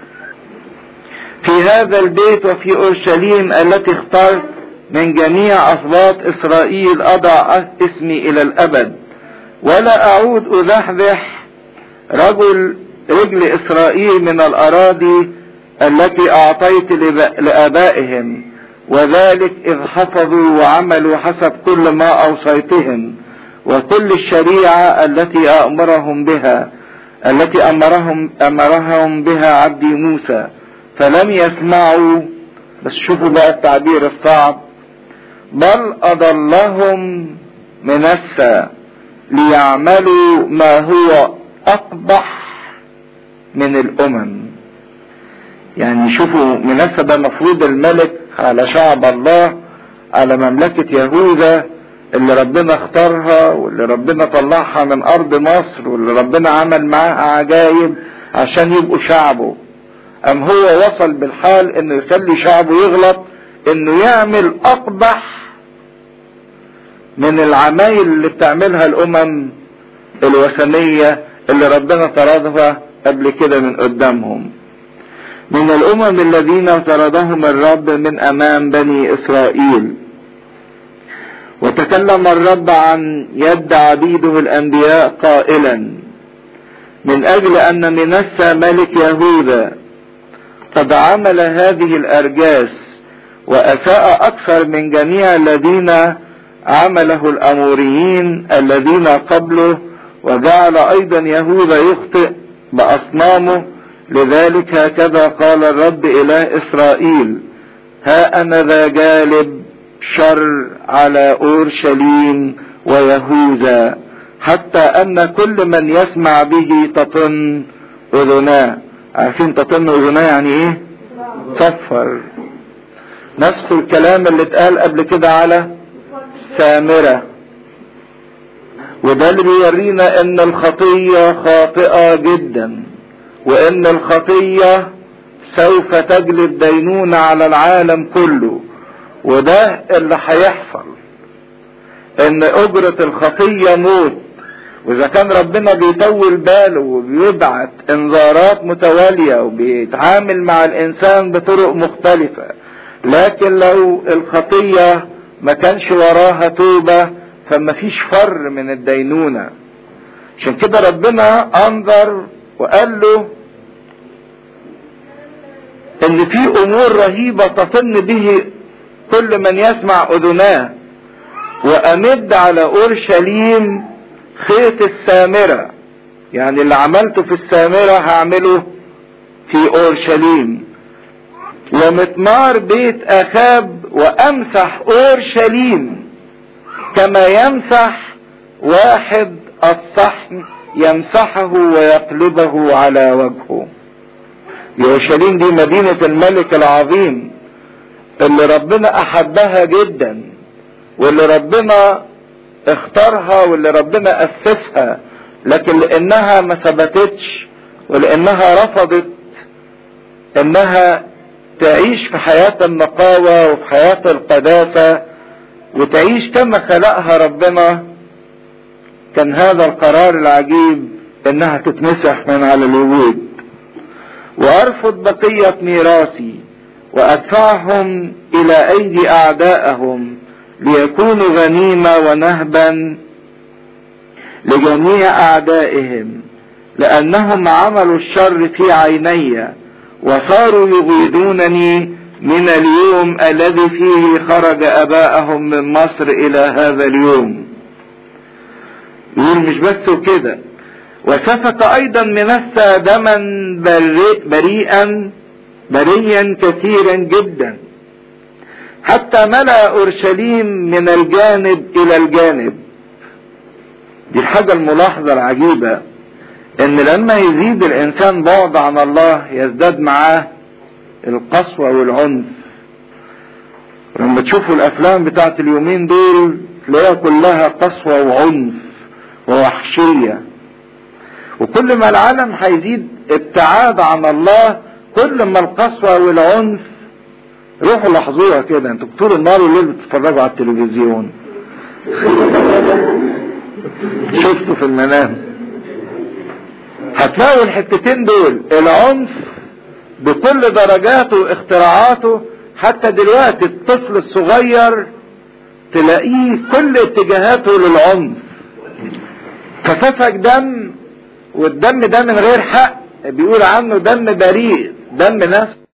في هذا البيت وفي اورشليم التي اخترت من جميع اسباط اسرائيل اضع اسمي الى الابد ولا اعود ازحزح رجل رجل اسرائيل من الاراضي التي اعطيت لابائهم وذلك اذ حفظوا وعملوا حسب كل ما اوصيتهم وكل الشريعة التي امرهم بها التي امرهم امرهم بها عبدي موسى فلم يسمعوا بس شوفوا بقى التعبير الصعب بل اضلهم منسى ليعملوا ما هو اقبح من الامم يعني شوفوا منسى ده مفروض الملك على شعب الله على مملكة يهوذا اللي ربنا اختارها واللي ربنا طلعها من ارض مصر واللي ربنا عمل معاها عجايب عشان يبقوا شعبه ام هو وصل بالحال انه يخلي شعبه يغلط انه يعمل اقبح من العمايل اللي بتعملها الامم الوثنية اللي ربنا طردها قبل كده من قدامهم من الامم الذين طردهم الرب من امام بني اسرائيل وتكلم الرب عن يد عبيده الانبياء قائلا من اجل ان منسى ملك يهوذا قد عمل هذه الارجاس واساء اكثر من جميع الذين عمله الاموريين الذين قبله وجعل ايضا يهوذا يخطئ باصنامه لذلك هكذا قال الرب اله اسرائيل ها انا ذا جالب شر على اورشليم ويهوذا حتى ان كل من يسمع به تطن اذناه عارفين تطن اذناه يعني ايه صفر نفس الكلام اللي اتقال قبل كده على سامرة وده اللي بيورينا ان الخطية خاطئة جدا وان الخطية سوف تجلب دينونة على العالم كله وده اللي هيحصل ان اجرة الخطية موت واذا كان ربنا بيطول باله وبيبعت انذارات متوالية وبيتعامل مع الانسان بطرق مختلفة لكن لو الخطية ما كانش وراها توبة فما فيش فر من الدينونة عشان كده ربنا انظر وقال له ان في امور رهيبة تطن به كل من يسمع اذناه وامد على اورشليم خيط السامرة يعني اللي عملته في السامرة هعمله في اورشليم ومثمار بيت اخاب وامسح اورشليم كما يمسح واحد الصحن يمسحه ويقلبه على وجهه اورشليم دي مدينة الملك العظيم اللي ربنا احبها جدا واللي ربنا اختارها واللي ربنا اسسها لكن لانها ما ثبتتش ولانها رفضت انها تعيش في حياة النقاوة وفي حياة القداسة وتعيش كما خلقها ربنا كان هذا القرار العجيب انها تتمسح من على الوجود وارفض بقية ميراثي وادفعهم الى ايدي اعدائهم ليكونوا غنيمة ونهبا لجميع اعدائهم لانهم عملوا الشر في عيني وصاروا يغيظونني من اليوم الذي فيه خرج اباءهم من مصر الى هذا اليوم يقول مش بس وكده وسفك ايضا من دما بريئا بريا كثيرا جدا حتى ملأ اورشليم من الجانب الى الجانب دي الحاجة الملاحظة العجيبة ان لما يزيد الانسان بعد عن الله يزداد معاه القسوة والعنف لما تشوفوا الافلام بتاعت اليومين دول تلاقيها كلها قسوة وعنف ووحشية وكل ما العالم هيزيد ابتعاد عن الله كل ما القسوة والعنف روحوا لاحظوها كده انتوا طول النهار والليل بتتفرجوا على التلفزيون شفتوا في المنام هتلاقوا الحتتين دول العنف بكل درجاته واختراعاته حتى دلوقتي الطفل الصغير تلاقيه كل اتجاهاته للعنف فسفك دم والدم ده من غير حق بيقول عنه دم بريء دم ناس